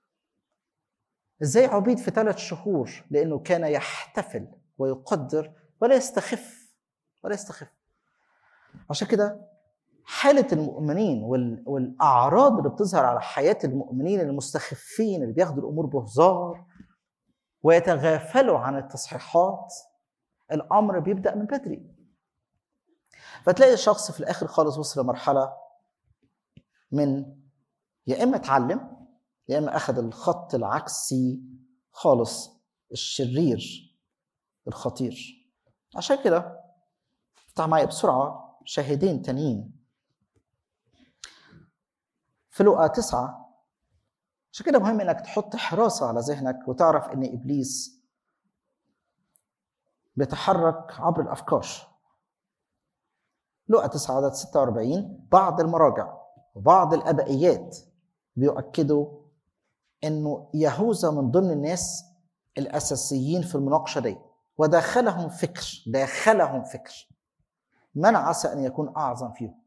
ازاي عبيد في ثلاث شهور لأنه كان يحتفل ويقدر ولا يستخف ولا يستخف عشان كده حالة المؤمنين والأعراض اللي بتظهر على حياة المؤمنين المستخفين اللي بياخدوا الأمور بهزار ويتغافلوا عن التصحيحات الأمر بيبدأ من بدري فتلاقي الشخص في الآخر خالص وصل لمرحلة من يا اما اتعلم يا اما اخذ الخط العكسي خالص الشرير الخطير عشان كده افتح معايا بسرعه شاهدين تانيين في لقا تسعة عشان كده مهم انك تحط حراسة على ذهنك وتعرف ان ابليس بيتحرك عبر الافكار لقا 9 عدد 46 بعض المراجع وبعض الابائيات بيؤكدوا انه يهوذا من ضمن الناس الاساسيين في المناقشه دي وداخلهم فكر داخلهم فكر من عسى ان يكون اعظم فيهم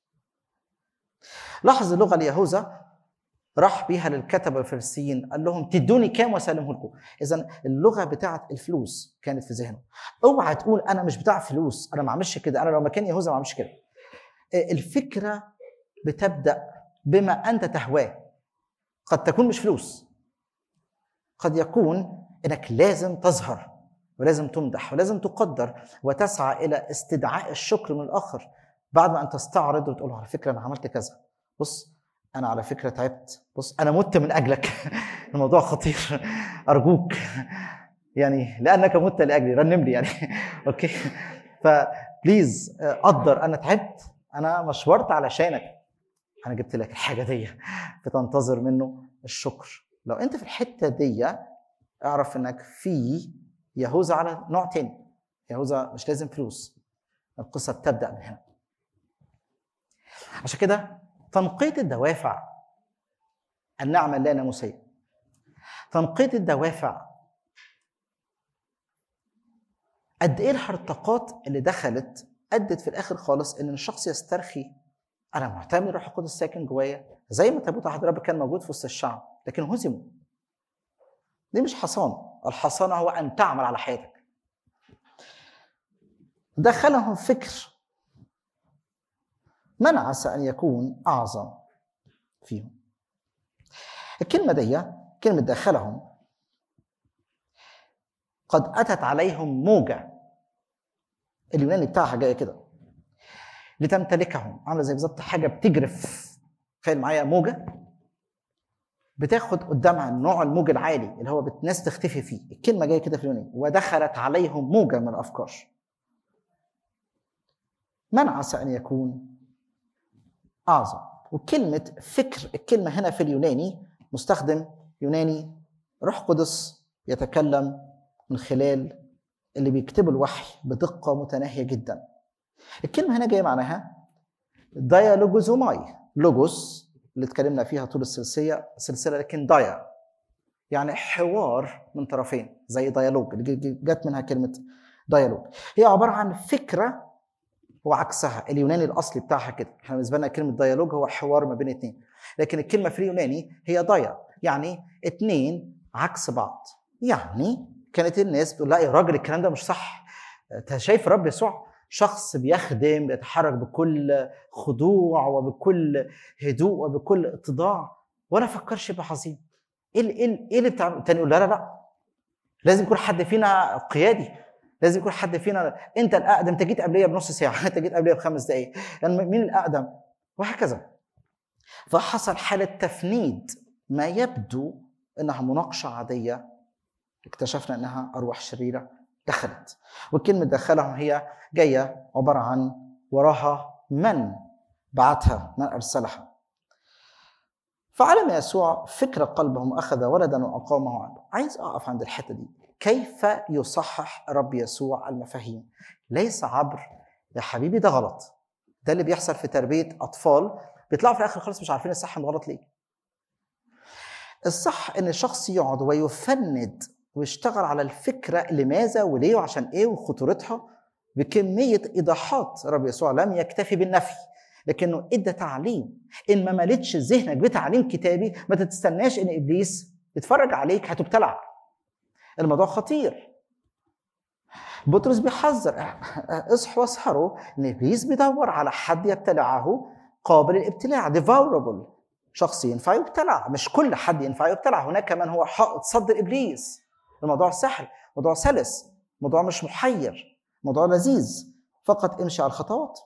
لاحظ اللغه ليهوذا راح بيها للكتبه الفريسيين قال لهم تدوني كام واسلمه لكم اذا اللغه بتاعه الفلوس كانت في ذهنه اوعى تقول انا مش بتاع فلوس انا ما اعملش كده انا لو مكان يهوذا ما اعملش كده الفكره بتبدا بما انت تهواه قد تكون مش فلوس قد يكون انك لازم تظهر ولازم تمدح ولازم تقدر وتسعى الى استدعاء الشكر من الاخر بعد ما ان تستعرض وتقول على فكره انا عملت كذا بص انا على فكره تعبت بص انا مت من اجلك الموضوع خطير ارجوك يعني لانك مت لاجلي رنم لي يعني اوكي فبليز قدر انا تعبت انا مشورت علشانك انا جبت لك الحاجه دي بتنتظر منه الشكر لو انت في الحته دي اعرف انك في يهوذا على نوع تاني يهوذا مش لازم فلوس القصه بتبدا من هنا عشان كده تنقية الدوافع النعمة اللا ناموسية تنقية الدوافع قد ايه الحرطقات اللي دخلت ادت في الاخر خالص ان الشخص يسترخي انا معتمد الروح القدس ساكن جوايا زي ما تابوت عهد الرب كان موجود في وسط الشعب لكن هزموا دي مش حصان الحصانه هو ان تعمل على حياتك دخلهم فكر من عسى ان يكون اعظم فيهم الكلمه دي كلمه دخلهم قد اتت عليهم موجه اليوناني بتاعها جايه كده لتمتلكهم عامله زي بالظبط حاجه بتجرف تخيل معايا موجه بتاخد قدامها نوع الموج العالي اللي هو الناس تختفي فيه الكلمه جايه كده في اليوناني ودخلت عليهم موجه من الافكار من عسى ان يكون اعظم وكلمه فكر الكلمه هنا في اليوناني مستخدم يوناني روح قدس يتكلم من خلال اللي بيكتبوا الوحي بدقه متناهيه جدا الكلمه هنا جايه معناها ديالوجوزوماي لوجوس اللي اتكلمنا فيها طول السلسله السلسله لكن دايا يعني حوار من طرفين زي ديالوج اللي ج- جت منها كلمه ديالوج هي عباره عن فكره وعكسها اليوناني الاصلي بتاعها كده احنا بالنسبه لنا كلمه ديالوج هو حوار ما بين اتنين لكن الكلمه في اليوناني هي ضيا يعني اتنين عكس بعض يعني كانت الناس بتقول لا يا راجل الكلام ده مش صح انت شايف الرب يسوع شخص بيخدم بيتحرك بكل خضوع وبكل هدوء وبكل اتضاع ولا فكرش يبقى عظيم ايه ال- ايه ال- ايه اللي بتعمل تاني يقول لا لا لا لازم يكون حد فينا قيادي لازم يكون حد فينا انت الاقدم انت جيت قبليه بنص ساعه انت جيت قبليه بخمس دقائق يعني مين الاقدم وهكذا فحصل حاله تفنيد ما يبدو انها مناقشه عاديه اكتشفنا انها ارواح شريره دخلت وكلمه دخلهم هي جايه عباره عن وراها من بعتها من ارسلها فعلم يسوع فكر قلبهم اخذ ولدا واقامه عنده عايز اقف عند الحته دي كيف يصحح رب يسوع المفاهيم ليس عبر يا حبيبي ده غلط ده اللي بيحصل في تربيه اطفال بيطلعوا في الاخر خالص مش عارفين الصح من الغلط ليه الصح ان الشخص يقعد ويفند ويشتغل على الفكره لماذا وليه وعشان ايه وخطورتها بكميه ايضاحات رب يسوع لم يكتفي بالنفي لكنه ادى تعليم ان ما ملتش ذهنك بتعليم كتابي ما تستناش ان ابليس يتفرج عليك هتبتلع الموضوع خطير بطرس بيحذر اصحوا واسهروا ان ابليس بيدور على حد يبتلعه قابل للابتلاع ديفاوربل شخص ينفع يبتلع مش كل حد ينفع يبتلع هناك من هو حائط صد ابليس الموضوع سهل موضوع سلس موضوع مش محير موضوع لذيذ فقط امشي على الخطوات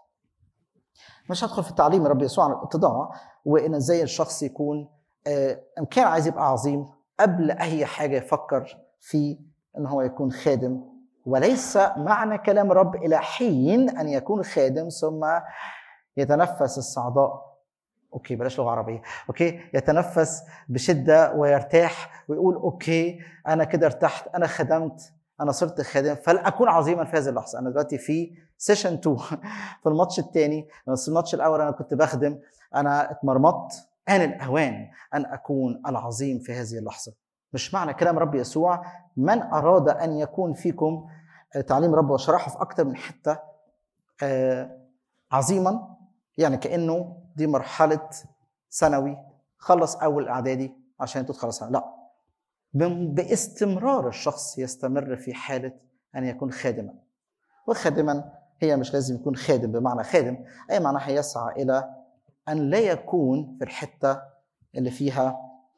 مش هدخل في التعليم رب يسوع عن الاتضاع وان ازاي الشخص يكون آه، ان كان عايز يبقى عظيم قبل اي حاجه يفكر في ان هو يكون خادم وليس معنى كلام رب الى حين ان يكون خادم ثم يتنفس الصعداء اوكي بلاش لغه عربيه اوكي يتنفس بشده ويرتاح ويقول اوكي انا كده ارتحت انا خدمت انا صرت خادم فلاكون عظيما في هذه اللحظه انا دلوقتي في سيشن 2 في الماتش الثاني في الماتش الاول انا كنت بخدم انا اتمرمطت ان الاوان ان اكون العظيم في هذه اللحظه مش معنى كلام رب يسوع من اراد ان يكون فيكم آه، تعليم رب وشرحه في اكتر من حته آه، عظيما يعني كانه دي مرحله ثانوي خلص اول اعدادي عشان تدخل ثانوي لا بم- باستمرار الشخص يستمر في حاله ان يكون خادما وخادما هي مش لازم يكون خادم بمعنى خادم اي معناها يسعى الى ان لا يكون في الحته اللي فيها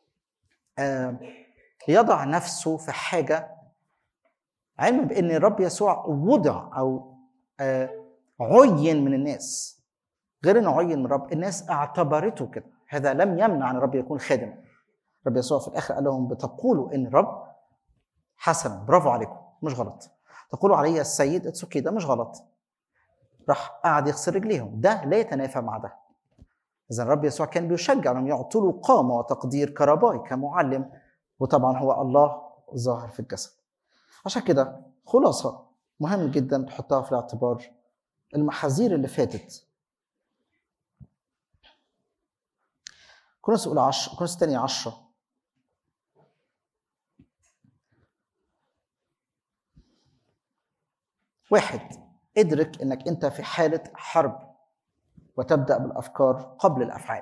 آه، يضع نفسه في حاجه علما بان الرب يسوع وضع او آه، عين من الناس غير انه عين من الرب الناس اعتبرته كده هذا لم يمنع ان الرب يكون خادما الرب يسوع في الاخر قال لهم بتقولوا ان الرب حسنا برافو عليكم مش غلط تقولوا علي السيد اتس اوكي ده مش غلط راح قعد يغسل رجليهم ده لا يتنافى مع ده اذا الرب يسوع كان بيشجع انهم يعطوا له قامه وتقدير كرباي كمعلم وطبعا هو الله ظاهر في الجسد عشان كده خلاصه مهم جدا تحطها في الاعتبار المحاذير اللي فاتت كورنثوس الاولى 10 كورنثوس الثانيه 10 واحد ادرك انك انت في حاله حرب وتبدا بالافكار قبل الافعال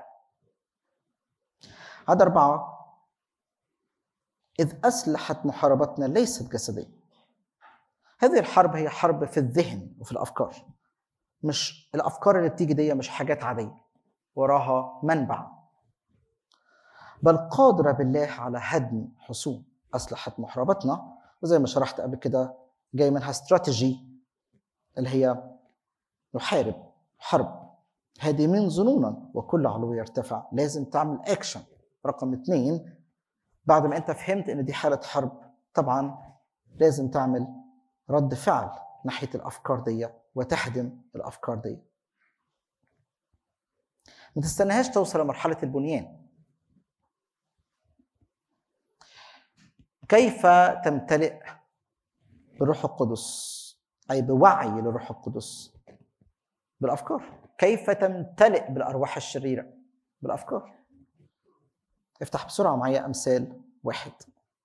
عدد اربعه اذ اسلحه محاربتنا ليست جسديه هذه الحرب هي حرب في الذهن وفي الافكار مش الافكار اللي بتيجي دي مش حاجات عاديه وراها منبع بل قادره بالله على هدم حصون اسلحه محاربتنا وزي ما شرحت قبل كده جاي منها استراتيجي اللي هي نحارب حرب هادمين ظنونا وكل علو يرتفع لازم تعمل اكشن رقم اثنين بعد ما انت فهمت ان دي حاله حرب طبعا لازم تعمل رد فعل ناحيه الافكار دي وتهدم الافكار دي ما تستناهاش توصل لمرحله البنيان كيف تمتلئ بالروح القدس اي بوعي للروح القدس بالافكار كيف تمتلئ بالارواح الشريره بالافكار افتح بسرعه معايا امثال واحد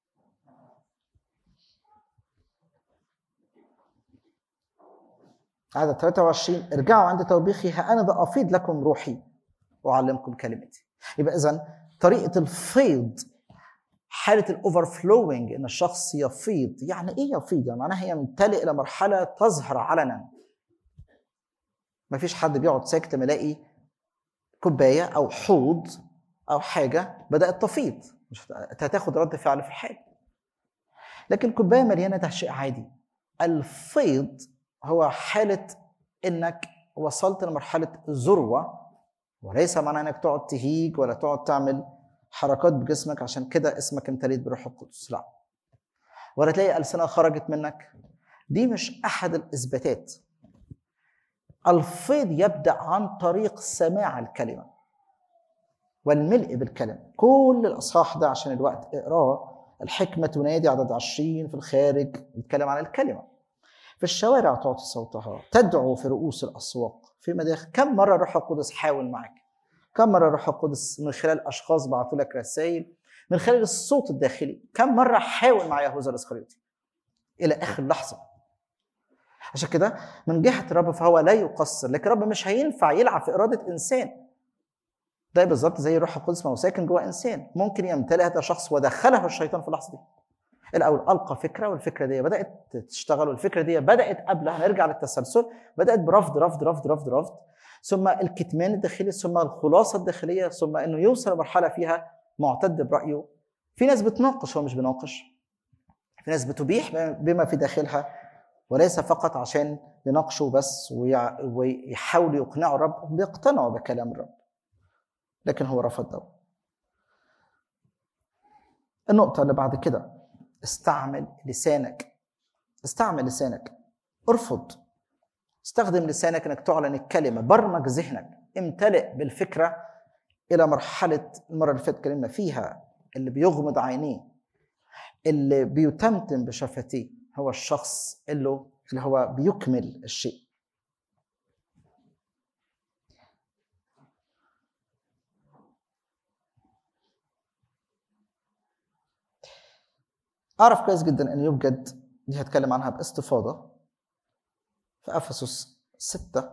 عدد 23 ارجعوا عند توبيخي ها انا ذا افيض لكم روحي واعلمكم كلمتي يبقى اذا طريقه الفيض حاله الاوفر فلوينج ان الشخص يفيض يعني ايه يفيض يعني معناها يمتلئ الى مرحله تظهر علنا ما فيش حد بيقعد ساكت لما يلاقي كوبايه او حوض او حاجه بدات تفيض مش هتاخد رد فعل في الحال لكن كوبايه مليانه ده شيء عادي الفيض هو حاله انك وصلت لمرحله ذروه وليس معنى انك تقعد تهيج ولا تقعد تعمل حركات بجسمك عشان كده اسمك امتليت بروح القدس لا ولا تلاقي ألسنة خرجت منك دي مش أحد الإثباتات الفيض يبدأ عن طريق سماع الكلمة والملء بالكلمة كل الأصحاح ده عشان الوقت اقراه الحكمة تنادي عدد عشرين في الخارج يتكلم عن الكلمة في الشوارع تعطي صوتها تدعو في رؤوس الأسواق في مداخل كم مرة الروح القدس حاول معك كم مرة الروح القدس من خلال أشخاص بعثوا لك رسائل من خلال الصوت الداخلي كم مرة حاول مع يهوذا الإسخريوطي إلى آخر لحظة عشان كده من جهة الرب فهو لا يقصر لكن الرب مش هينفع يلعب في إرادة إنسان ده بالظبط زي الروح القدس ما هو ساكن جوه إنسان ممكن يمتلئ هذا الشخص ودخله الشيطان في اللحظة دي الأول ألقى فكرة والفكرة دي بدأت تشتغل والفكرة دي بدأت قبلها نرجع للتسلسل بدأت برفض رفض رفض رفض رفض ثم الكتمان الداخلي ثم الخلاصة الداخلية ثم أنه يوصل لمرحلة فيها معتد برأيه في ناس بتناقش هو مش بيناقش في ناس بتبيح بما في داخلها وليس فقط عشان يناقشوا بس ويحاولوا يقنعوا الرب بيقتنعوا بكلام الرب لكن هو رفض ده النقطة اللي بعد كده استعمل لسانك استعمل لسانك ارفض استخدم لسانك انك تعلن الكلمة برمج ذهنك امتلئ بالفكرة إلى مرحلة المرة اللي فاتت اتكلمنا فيها اللي بيغمض عينيه اللي بيتمتم بشفتيه هو الشخص اللي اللي هو بيكمل الشيء أعرف كويس جدا أن يوجد دي هتكلم عنها باستفاضة في أفسس ستة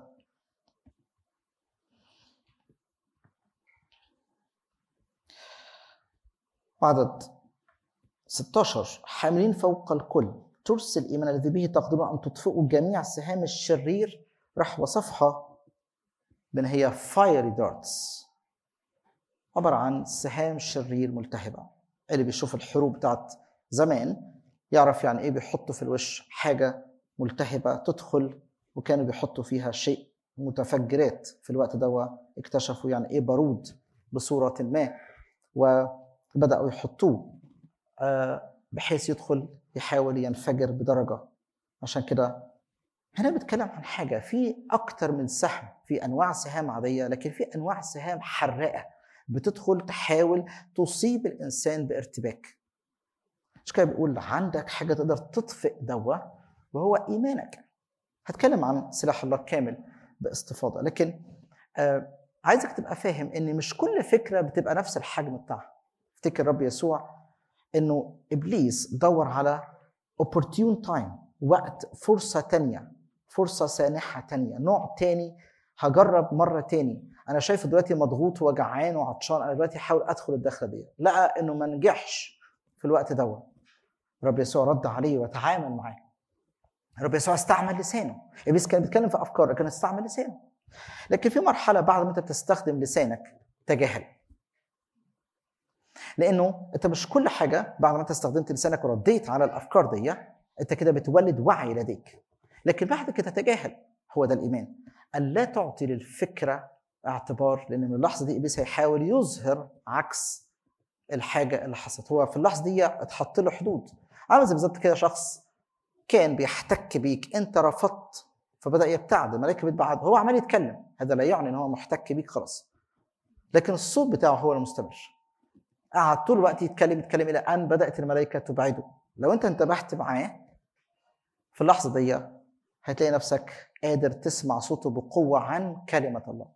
عدد 16 حاملين فوق الكل ترس الإيمان الذي به تقدرون أن تطفئوا جميع سهام الشرير راح وصفها بأن هي فايري دارتس عبارة عن سهام شرير ملتهبة اللي بيشوف الحروب بتاعت زمان يعرف يعني ايه بيحطوا في الوش حاجة ملتهبة تدخل وكانوا بيحطوا فيها شيء متفجرات في الوقت ده اكتشفوا يعني ايه بارود بصورة ما وبدأوا يحطوه بحيث يدخل يحاول ينفجر بدرجة عشان كده هنا بتكلم عن حاجة في أكتر من سهم في أنواع سهام عادية لكن في أنواع سهام حراقة بتدخل تحاول تصيب الإنسان بارتباك مش كده بيقول عندك حاجة تقدر تطفئ دوا وهو إيمانك هتكلم عن سلاح الله كامل باستفاضة لكن آه عايزك تبقى فاهم ان مش كل فكرة بتبقى نفس الحجم بتاعها افتكر رب يسوع انه ابليس دور على opportune time وقت فرصة تانية فرصة سانحة تانية نوع تاني هجرب مرة تاني أنا شايف دلوقتي مضغوط وجعان وعطشان أنا دلوقتي هحاول أدخل الدخلة دي لقى إنه ما نجحش في الوقت دوت رب يسوع رد عليه وتعامل معاه رب يسوع استعمل لسانه ابليس كان بيتكلم في افكار لكن استعمل لسانه لكن في مرحله بعد ما انت بتستخدم لسانك تجاهل لانه انت مش كل حاجه بعد ما انت استخدمت لسانك ورديت على الافكار دي انت كده بتولد وعي لديك لكن بعد كده تجاهل هو ده الايمان الا تعطي للفكره اعتبار لان من اللحظه دي ابليس هيحاول يظهر عكس الحاجه اللي حصلت هو في اللحظه دي اتحط له حدود عامل زي بالظبط كده شخص كان بيحتك بيك انت رفضت فبدا يبتعد الملائكه بتبعد هو عمال يتكلم هذا لا يعني ان هو محتك بيك خلاص لكن الصوت بتاعه هو المستمر قعد طول الوقت يتكلم يتكلم الى ان بدات الملائكه تبعده لو انت انتبهت معاه في اللحظه دي هتلاقي نفسك قادر تسمع صوته بقوه عن كلمه الله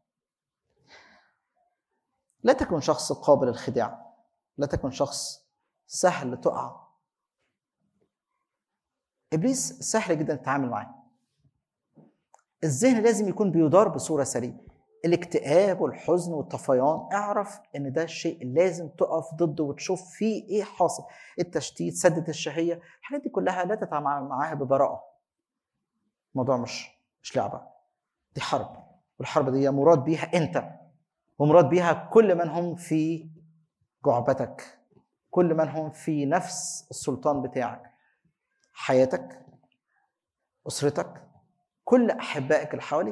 لا تكن شخص قابل للخداع لا تكن شخص سهل تقع ابليس سهل جدا تتعامل معاه الذهن لازم يكون بيدار بصوره سليمه الاكتئاب والحزن والطفيان اعرف ان ده الشيء لازم تقف ضده وتشوف فيه ايه حاصل التشتيت سدة الشهيه الحاجات دي كلها لا تتعامل معاها ببراءه الموضوع مش مش لعبه دي حرب والحرب دي مراد بيها انت ومراد بيها كل من هم في جعبتك كل من هم في نفس السلطان بتاعك حياتك اسرتك كل احبائك اللي حواليك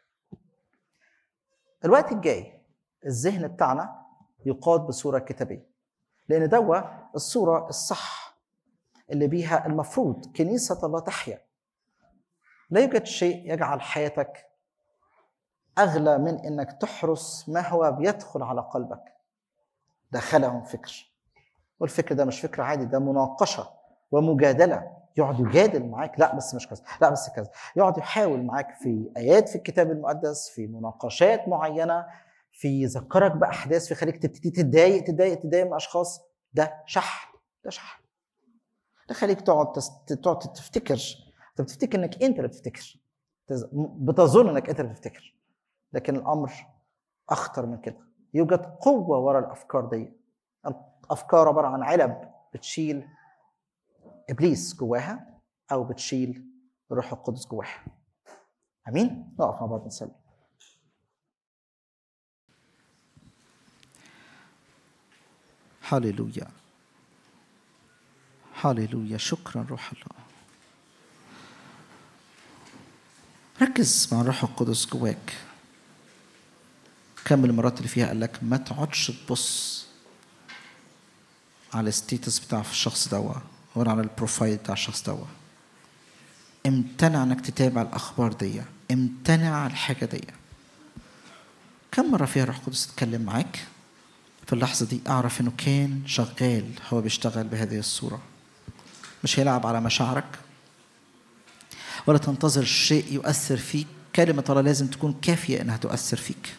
الوقت الجاي الذهن بتاعنا يقاد بصوره كتابيه لان دوا الصوره الصح اللي بيها المفروض كنيسه الله تحيا لا يوجد شيء يجعل حياتك اغلى من انك تحرس ما هو بيدخل على قلبك دخلهم فكر والفكر ده مش فكر عادي ده مناقشه ومجادله يقعد يجادل معاك لا بس مش كذا لا بس كذا يقعد يحاول معاك في ايات في الكتاب المقدس في مناقشات معينه في يذكرك باحداث في خليك تبتدي تتضايق تتضايق تتضايق من اشخاص ده شحن ده شحن ده خليك تقعد تست... تقعد تفتكر انت بتفتكر انك انت اللي بتفتكر تز- بتظن انك انت اللي بتفتكر لكن الامر اخطر من كده يوجد قوه ورا الافكار دي الافكار عباره عن علب بتشيل ابليس جواها او بتشيل الروح القدس جواها امين نقف مع بعض نصلي هللويا هللويا شكرا روح الله ركز مع الروح القدس جواك كم المرات اللي فيها قال لك ما تقعدش تبص على الستيتس بتاع الشخص دوا ولا على البروفايل بتاع الشخص دوا امتنع انك تتابع الاخبار دي امتنع على الحاجه دي كم مره فيها الروح القدس تتكلم معاك في اللحظه دي اعرف انه كان شغال هو بيشتغل بهذه الصوره مش هيلعب على مشاعرك ولا تنتظر شيء يؤثر فيك كلمة الله لازم تكون كافية إنها تؤثر فيك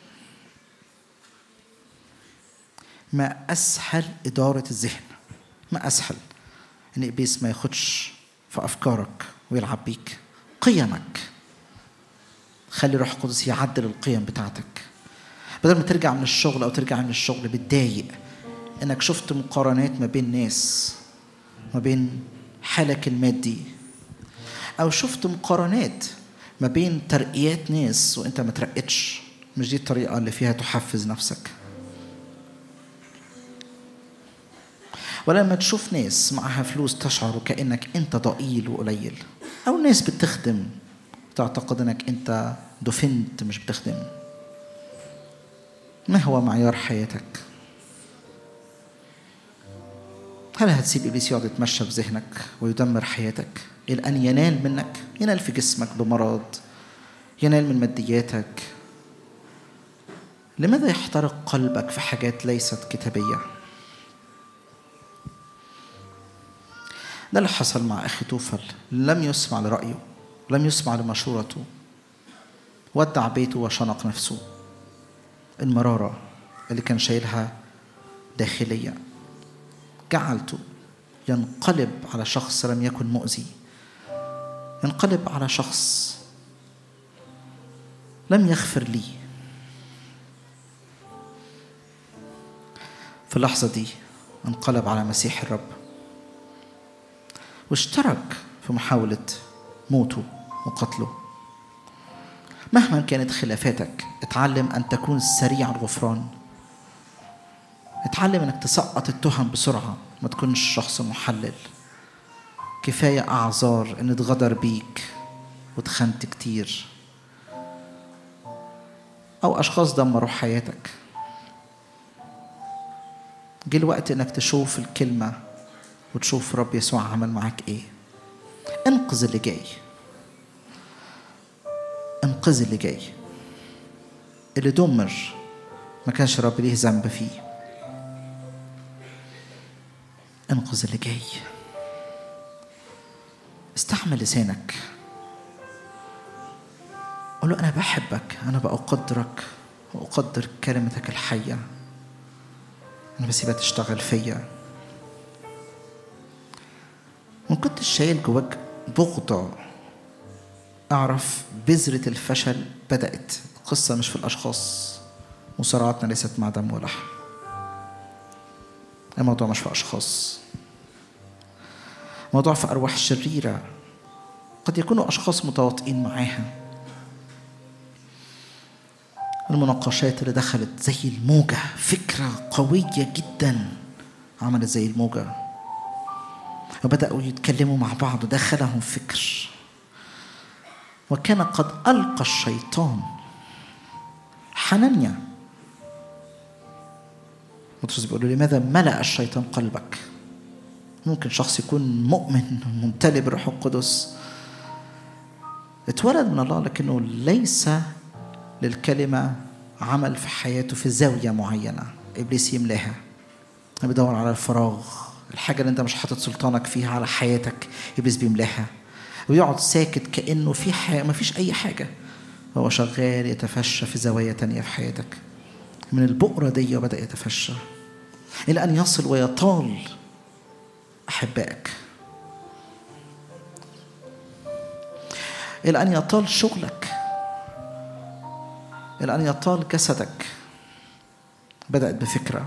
ما أسهل إدارة الذهن ما أسهل إن إبليس ما ياخدش في أفكارك ويلعب بيك قيمك خلي روح القدس يعدل القيم بتاعتك بدل ما ترجع من الشغل أو ترجع من الشغل بتضايق إنك شفت مقارنات ما بين ناس ما بين حالك المادي او شفت مقارنات ما بين ترقيات ناس وانت ما ترقتش مش دي الطريقه اللي فيها تحفز نفسك ولما تشوف ناس معها فلوس تشعر كانك انت ضئيل وقليل او ناس بتخدم تعتقد انك انت دفنت مش بتخدم ما هو معيار حياتك هل هتسيب ابليس يقعد يتمشى في ذهنك ويدمر حياتك الى ان ينال منك ينال في جسمك بمرض ينال من مادياتك لماذا يحترق قلبك في حاجات ليست كتابيه ده اللي حصل مع اخي توفل لم يسمع لرايه لم يسمع لمشورته ودع بيته وشنق نفسه المراره اللي كان شايلها داخليه جعلته ينقلب على شخص لم يكن مؤذي ينقلب على شخص لم يغفر لي في اللحظة دي انقلب على مسيح الرب واشترك في محاولة موته وقتله مهما كانت خلافاتك اتعلم أن تكون سريع الغفران اتعلم انك تسقط التهم بسرعة ما تكونش شخص محلل كفاية أعذار إن اتغدر بيك واتخنت كتير أو أشخاص دمروا حياتك جه الوقت إنك تشوف الكلمة وتشوف رب يسوع عمل معاك إيه انقذ اللي جاي انقذ اللي جاي اللي دمر ما كانش رب ليه ذنب فيه انقذ اللي جاي استعمل لسانك قول له انا بحبك انا بقدرك واقدر كلمتك الحيه انا بسيبها تشتغل فيا وان كنت شايل جواك بغضة اعرف بذرة الفشل بدأت القصة مش في الأشخاص مصارعتنا ليست مع دم ولحم الموضوع مش في أشخاص الموضوع في أرواح شريرة قد يكونوا أشخاص متواطئين معاها المناقشات اللي دخلت زي الموجة فكرة قوية جدا عملت زي الموجة وبدأوا يتكلموا مع بعض ودخلهم فكر وكان قد ألقى الشيطان حنانيا بطرس بيقول له لماذا ملأ الشيطان قلبك ممكن شخص يكون مؤمن ممتلئ بالروح القدس اتولد من الله لكنه ليس للكلمة عمل في حياته في زاوية معينة إبليس يملاها بيدور على الفراغ الحاجة اللي أنت مش حاطط سلطانك فيها على حياتك إبليس بيملاها ويقعد ساكت كأنه في حاجة ما فيش أي حاجة هو شغال يتفشى في زوايا تانية في حياتك من البؤرة دي بدأ يتفشى إلى أن يصل ويطال أحبائك إلى أن يطال شغلك إلى أن يطال جسدك بدأت بفكرة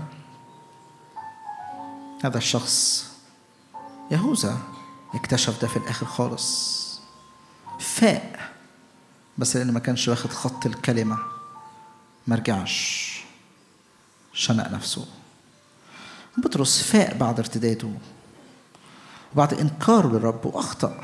هذا الشخص يهوذا اكتشف ده في الآخر خالص فاق بس لأنه ما كانش واخد خط الكلمة ما رجعش شنق نفسه بطرس فاق بعد ارتداده وبعد إنكاره للرب وأخطأ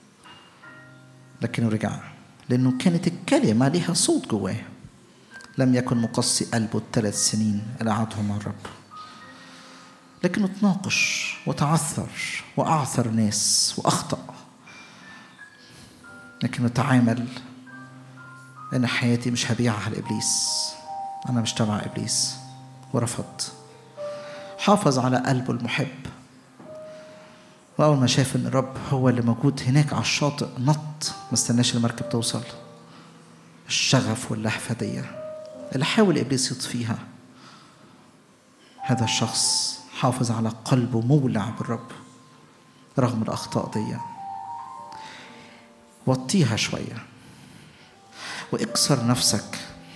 لكنه رجع لأنه كانت الكلمة لها صوت جواه لم يكن مقصي قلبه الثلاث سنين اللي قعدهم مع الرب لكنه تناقش وتعثر وأعثر ناس وأخطأ لكنه تعامل إن حياتي مش هبيعها لإبليس أنا مش تبع إبليس ورفض حافظ على قلبه المحب وأول ما شاف إن الرب هو اللي موجود هناك على الشاطئ نط ما استناش المركب توصل الشغف واللهفة دي اللي حاول إبليس يطفيها هذا الشخص حافظ على قلبه مولع بالرب رغم الأخطاء دي وطيها شوية واكسر نفسك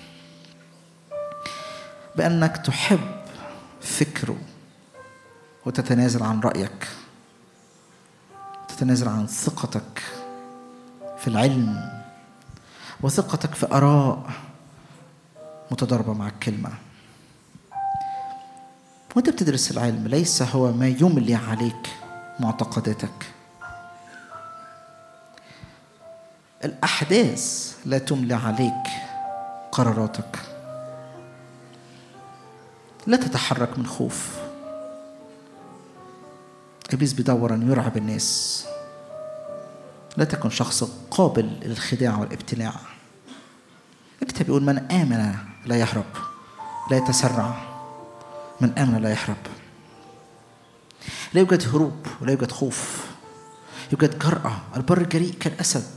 بأنك تحب فكره وتتنازل عن رأيك تتنازل عن ثقتك في العلم وثقتك في آراء متضاربة مع الكلمة وانت بتدرس العلم ليس هو ما يملي عليك معتقداتك الأحداث لا تملي عليك قراراتك لا تتحرك من خوف إبليس بيدور أن يرعب الناس لا تكن شخص قابل للخداع والابتلاع الكتاب يقول من آمن لا يهرب لا يتسرع من آمن لا يهرب لا يوجد هروب ولا يوجد خوف يوجد جرأة البر الجريء كالأسد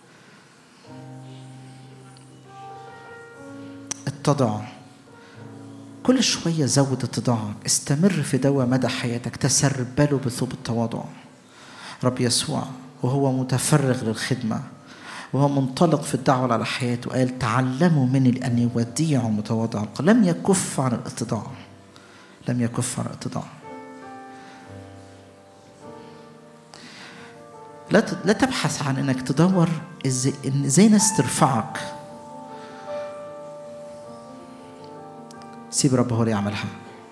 اتضع كل شوية زود اتضاعك استمر في دوا مدى حياتك تسربله بثوب التواضع رب يسوع وهو متفرغ للخدمة وهو منطلق في الدعوة على حياته قال تعلموا مني لأني وديع متواضع القلب لم يكف عن الاتضاع لم يكف عن الاتضاع لا لا تبحث عن انك تدور ازاي ان ازاي ناس ترفعك سيب رب هو اللي يعملها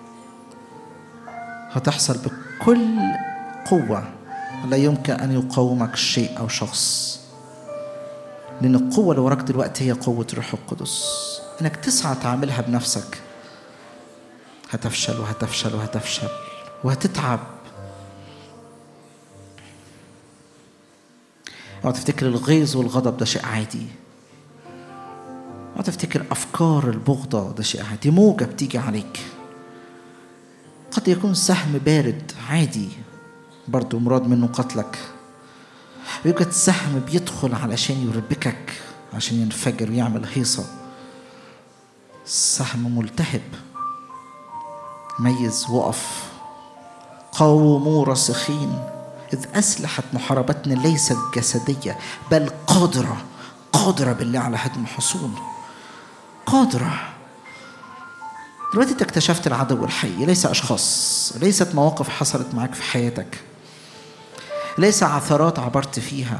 هتحصل بكل قوة لا يمكن أن يقاومك شيء أو شخص لأن القوة اللي وراك دلوقتي هي قوة الروح القدس إنك تسعى تعملها بنفسك هتفشل وهتفشل وهتفشل وهتتعب اوعى تفتكر الغيظ والغضب ده شيء عادي اوعى تفتكر افكار البغضه ده شيء عادي موجه بتيجي عليك قد يكون سهم بارد عادي برضو مراد منه قتلك يوجد سهم بيدخل علشان يربكك عشان ينفجر ويعمل هيصة سهم ملتهب ميز وقف قوموا راسخين إذ أسلحة محاربتنا ليست جسدية بل قادرة قادرة بالله على هدم حصون قادرة دلوقتي انت اكتشفت العدو الحي ليس اشخاص ليست مواقف حصلت معاك في حياتك ليس عثرات عبرت فيها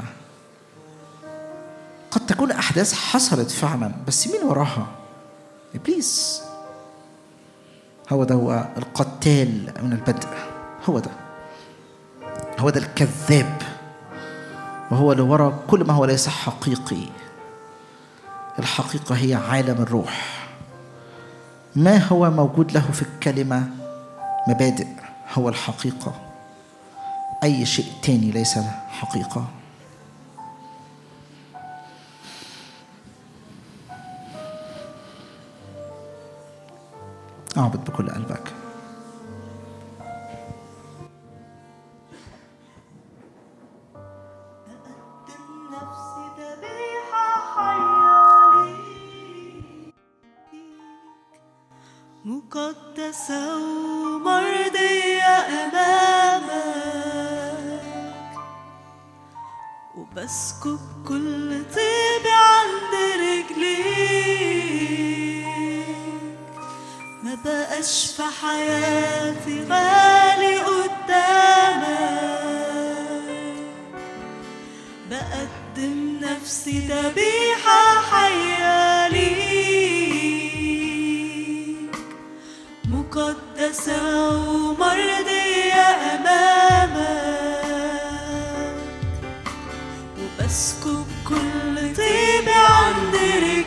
قد تكون احداث حصلت فعلا بس مين وراها ابليس هو ده هو القتال من البدء هو ده هو ده الكذاب وهو اللي ورا كل ما هو ليس حقيقي الحقيقة هي عالم الروح ما هو موجود له في الكلمة مبادئ هو الحقيقة أي شيء تاني ليس حقيقة اعبد بكل قلبك أقدم نفسي ذبيحة حية ليك مقدسة ومرضية أمامك وبسكب كل طيبي عند رجليك ما بقاش في حياتي غالي قدامك بقدم نفسي ذبيحة حية ليك مقدسة ومرضية أمامك وبسكب كل طيبي عند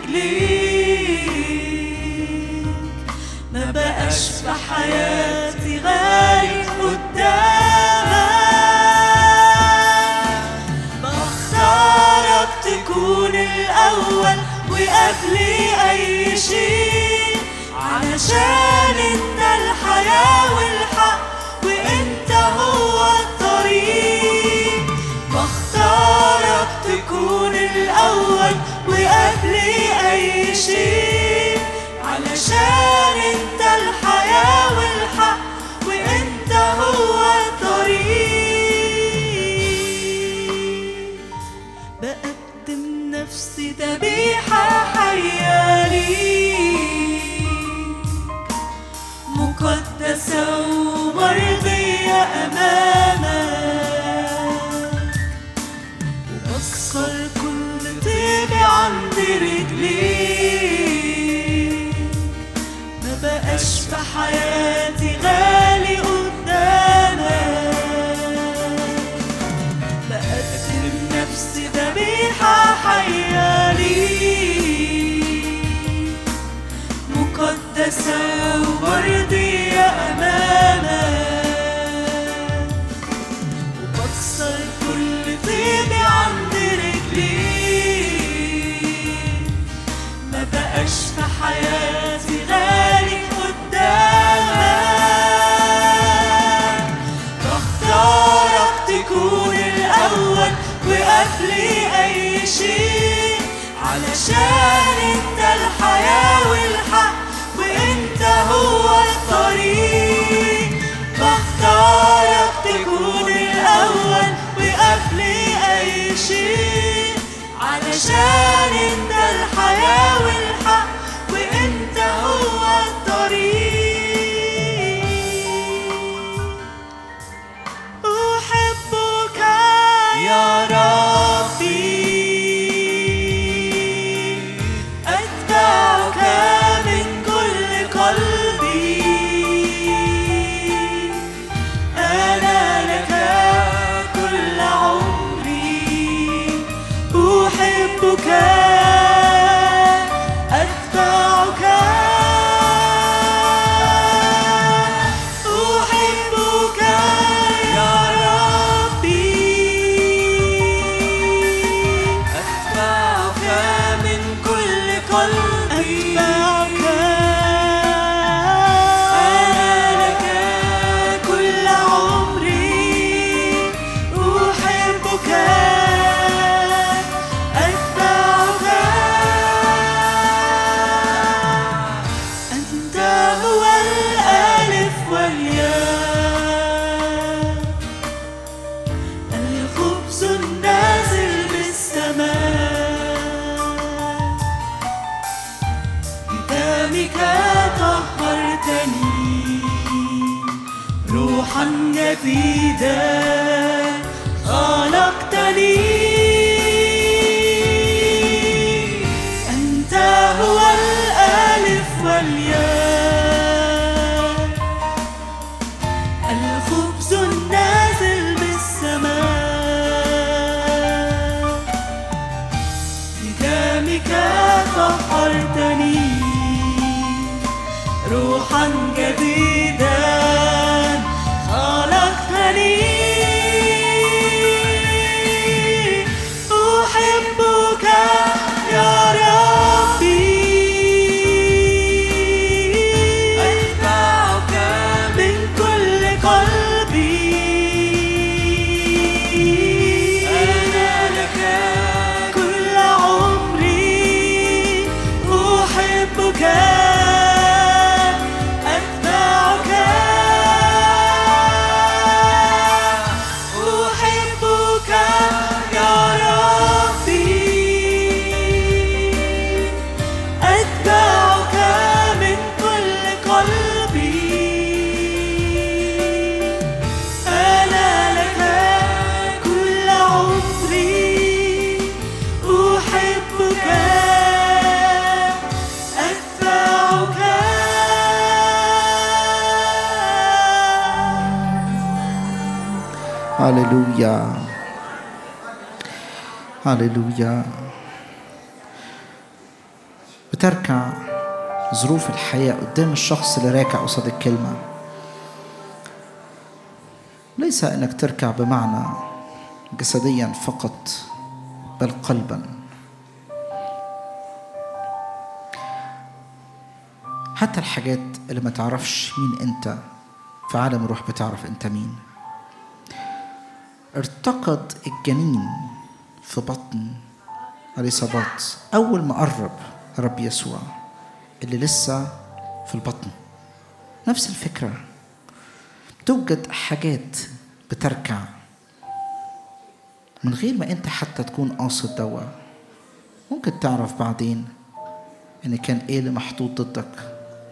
رجليك ما بقاش في حياتي غالي قدامك بختارك تكون الأول وقبلي أي شيء علشان انت الحياة والحق وانت هو الطريق بختارك تكون الأول وقبلي أي شيء علشان انت الحياة والحق وانت هو الطريق بقدم نفسي ذبيحة حية ليك مقدسة ومرضية أمامك وبكسر كل طيبي عند رجليك ما بقاش في حياتي غالي قدامك بقدم نفسي ذبيحة حية ليك مقدسة ومرضية أمامك وبكسر كل طيبي عند رجليك ما بقاش في حياتي غالي قدامك بختارك تكون الأول وقبلي أي شيء علشان انت الحياة والحق وانت هو الطريق بختارك تكون الأول وقبلي أي شيء علشان انت الحياة والحق وانت هو الطريق أحبك يا ربي أتبعك من كل قلبي أنا لك كل عمري أحبك جديدا خلقتني أنت هو الألف والياء الخبز النازل بالسماء بدمك طهرتني روحا جديدا خلقتني أحبك يا ربي أتبعك من كل قلبي أنا لك كل عمري أحبك أتبعك أحبك يا ربي أتبعك من كل قلبي أنا لك كل عمري أحبك أتبعك هللويا هللويا بتركع ظروف الحياة قدام الشخص اللي راكع قصاد الكلمة ليس انك تركع بمعنى جسديا فقط بل قلبا حتى الحاجات اللي ما تعرفش مين انت في عالم الروح بتعرف انت مين ارتقد الجنين في بطن اليصابات اول ما قرب رب يسوع اللي لسه في البطن نفس الفكره توجد حاجات بتركع من غير ما انت حتى تكون قاصد دوا ممكن تعرف بعدين ان كان ايه اللي محطوط ضدك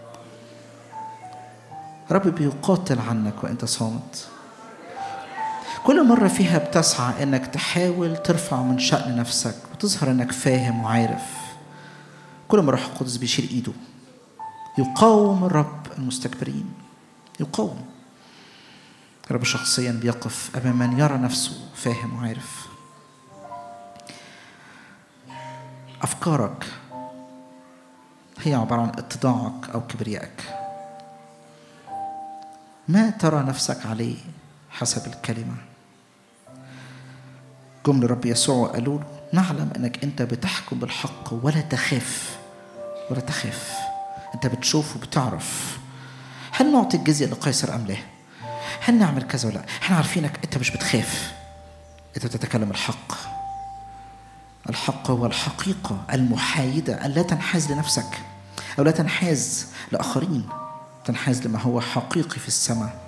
رب بيقاتل عنك وانت صامت كل مرة فيها بتسعى انك تحاول ترفع من شأن نفسك وتظهر انك فاهم وعارف كل ما الروح القدس بيشيل ايده يقاوم الرب المستكبرين يقاوم الرب شخصيا بيقف امام من يرى نفسه فاهم وعارف افكارك هي عباره عن اتضاعك او كبريائك ما ترى نفسك عليه حسب الكلمه جم لرب يسوع وقالوا له نعلم انك انت بتحكم بالحق ولا تخاف ولا تخاف انت بتشوف وبتعرف هل نعطي الجزية لقيصر ام لا هل نعمل كذا ولا لا احنا عارفينك انت مش بتخاف انت بتتكلم الحق الحق هو الحقيقة المحايدة أن لا تنحاز لنفسك أو لا تنحاز لآخرين تنحاز لما هو حقيقي في السماء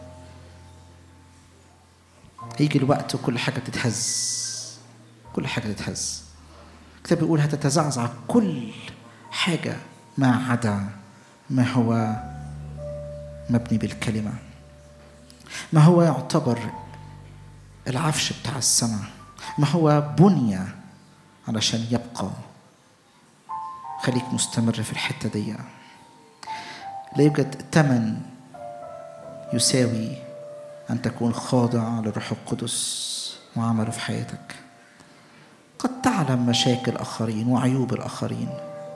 هيجي الوقت وكل حاجة تتهز كل حاجة تتهز الكتاب بيقول هتتزعزع كل حاجة ما عدا ما هو مبني بالكلمة ما هو يعتبر العفش بتاع السماء ما هو بنية علشان يبقى خليك مستمر في الحتة دي لا يوجد ثمن يساوي أن تكون خاضع للروح القدس وعمله في حياتك قد تعلم مشاكل الآخرين وعيوب الآخرين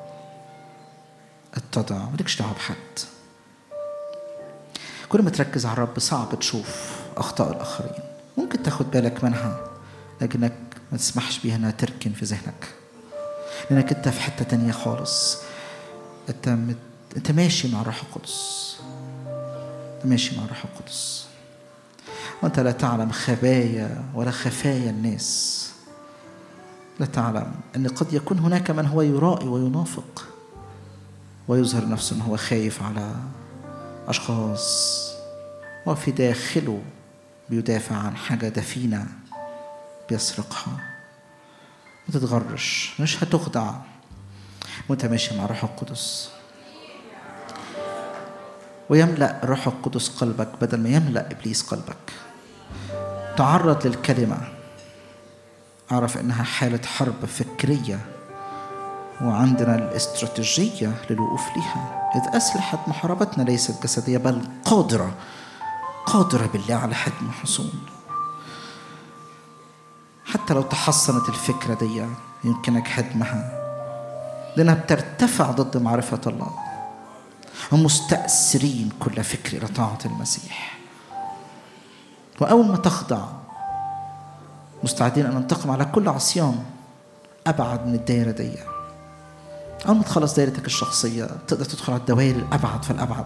اتضع مالكش دعوة بحد كل ما تركز على الرب صعب تشوف أخطاء الآخرين ممكن تاخد بالك منها لكنك ما تسمحش بيها انها تركن في ذهنك لانك انت في حته تانية خالص انت مت... انت ماشي مع الروح القدس انت ماشي مع الروح القدس وانت لا تعلم خبايا ولا خفايا الناس لا تعلم ان قد يكون هناك من هو يرائي وينافق ويظهر نفسه انه هو خايف على اشخاص وفي داخله بيدافع عن حاجه دفينه بيسرقها ما تتغرش مش هتخدع وانت ماشي مع الروح القدس ويملأ الروح القدس قلبك بدل ما يملأ إبليس قلبك تعرض للكلمة أعرف إنها حالة حرب فكرية وعندنا الاستراتيجية للوقوف لها إذ أسلحة محاربتنا ليست جسدية بل قادرة قادرة بالله على هدم حصون حتى لو تحصنت الفكرة دي يمكنك هدمها لأنها بترتفع ضد معرفة الله هم مستأثرين كل فكر إلى طاعة المسيح وأول ما تخضع مستعدين أن ننتقم على كل عصيان أبعد من الدائرة دي أول ما تخلص دائرتك الشخصية تقدر تدخل على الدوائر الأبعد فالأبعد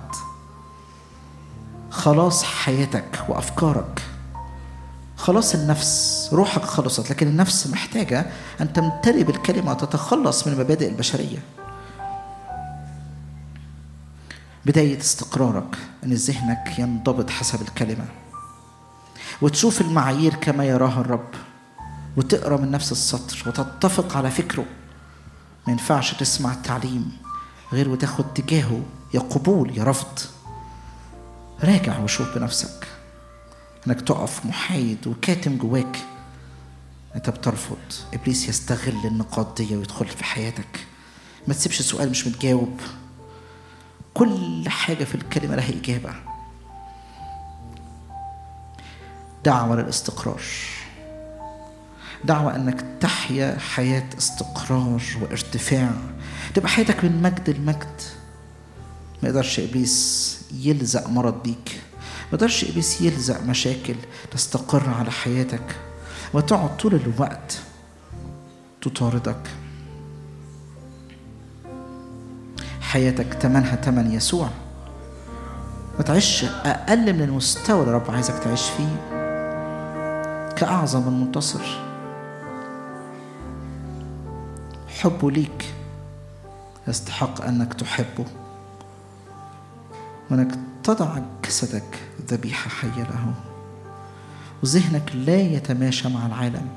خلاص حياتك وأفكارك خلاص النفس روحك خلصت لكن النفس محتاجة أن تمتلئ بالكلمة وتتخلص من المبادئ البشرية بداية استقرارك أن ذهنك ينضبط حسب الكلمة وتشوف المعايير كما يراها الرب وتقرا من نفس السطر وتتفق على فكره ما ينفعش تسمع التعليم غير وتاخد تجاهه يا قبول يا رفض راجع وشوف بنفسك انك تقف محايد وكاتم جواك انت بترفض ابليس يستغل النقاط دي ويدخل في حياتك ما تسيبش سؤال مش متجاوب كل حاجه في الكلمه لها اجابه دعوه للاستقرار دعوة أنك تحيا حياة استقرار وارتفاع تبقى حياتك من مجد لمجد ما يقدرش إبليس يلزق مرض بيك ما يقدرش إبليس يلزق مشاكل تستقر على حياتك وتقعد طول الوقت تطاردك حياتك تمنها تمن يسوع ما تعيش أقل من المستوى اللي رب عايزك تعيش فيه كأعظم المنتصر حبه ليك يستحق انك تحبه وانك تضع جسدك ذبيحه حيه له وذهنك لا يتماشى مع العالم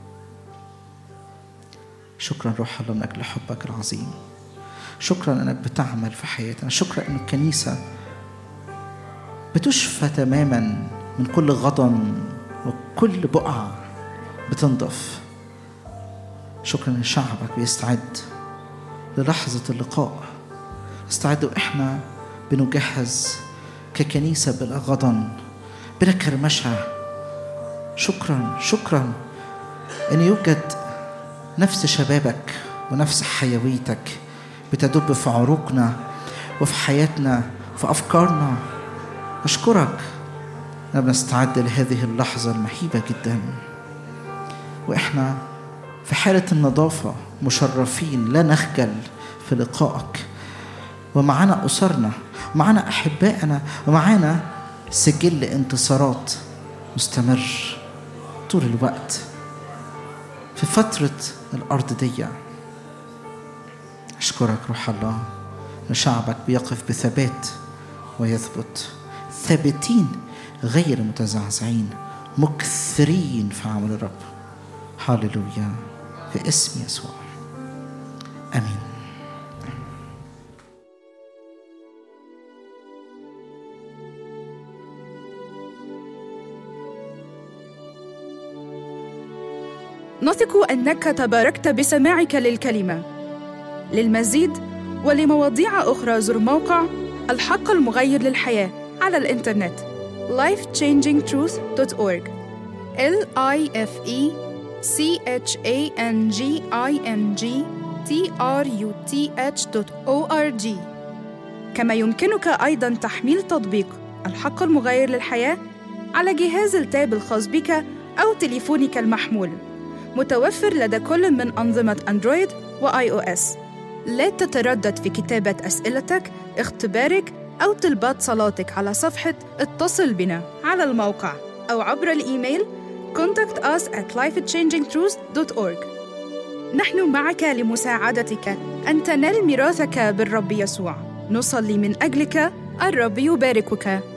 شكرا روح الله من اجل حبك العظيم شكرا انك بتعمل في حياتنا شكرا ان الكنيسه بتشفى تماما من كل غضن وكل بقعه بتنضف شكرا ان شعبك بيستعد للحظة اللقاء استعد واحنا بنجهز ككنيسة بلا غضن بلا كرمشة شكرا شكرا ان يوجد نفس شبابك ونفس حيويتك بتدب في عروقنا وفي حياتنا وفي افكارنا اشكرك ان بنستعد لهذه اللحظة المهيبة جدا واحنا في حالة النظافة مشرفين لا نخجل في لقائك ومعنا أسرنا ومعنا أحبائنا ومعنا سجل انتصارات مستمر طول الوقت في فترة الأرض دي أشكرك روح الله أن شعبك بيقف بثبات ويثبت ثابتين غير متزعزعين مكثرين في عمل الرب هللويا في اسم يسوع امين نثق انك تباركت بسماعك للكلمه للمزيد ولمواضيع اخرى زر موقع الحق المغير للحياه على الانترنت lifechangingtruth.org l i f e c h a n g i n g t r u t h o r g كما يمكنك ايضا تحميل تطبيق الحق المغير للحياه على جهاز التاب الخاص بك او تليفونك المحمول متوفر لدى كل من أنظمة أندرويد وآي أو إس. لا تتردد في كتابة أسئلتك، اختبارك أو طلبات صلاتك على صفحة اتصل بنا على الموقع أو عبر الإيميل contact us at lifechangingtruth.org نحن معك لمساعدتك أن تنال ميراثك بالرب يسوع نصلي من أجلك الرب يباركك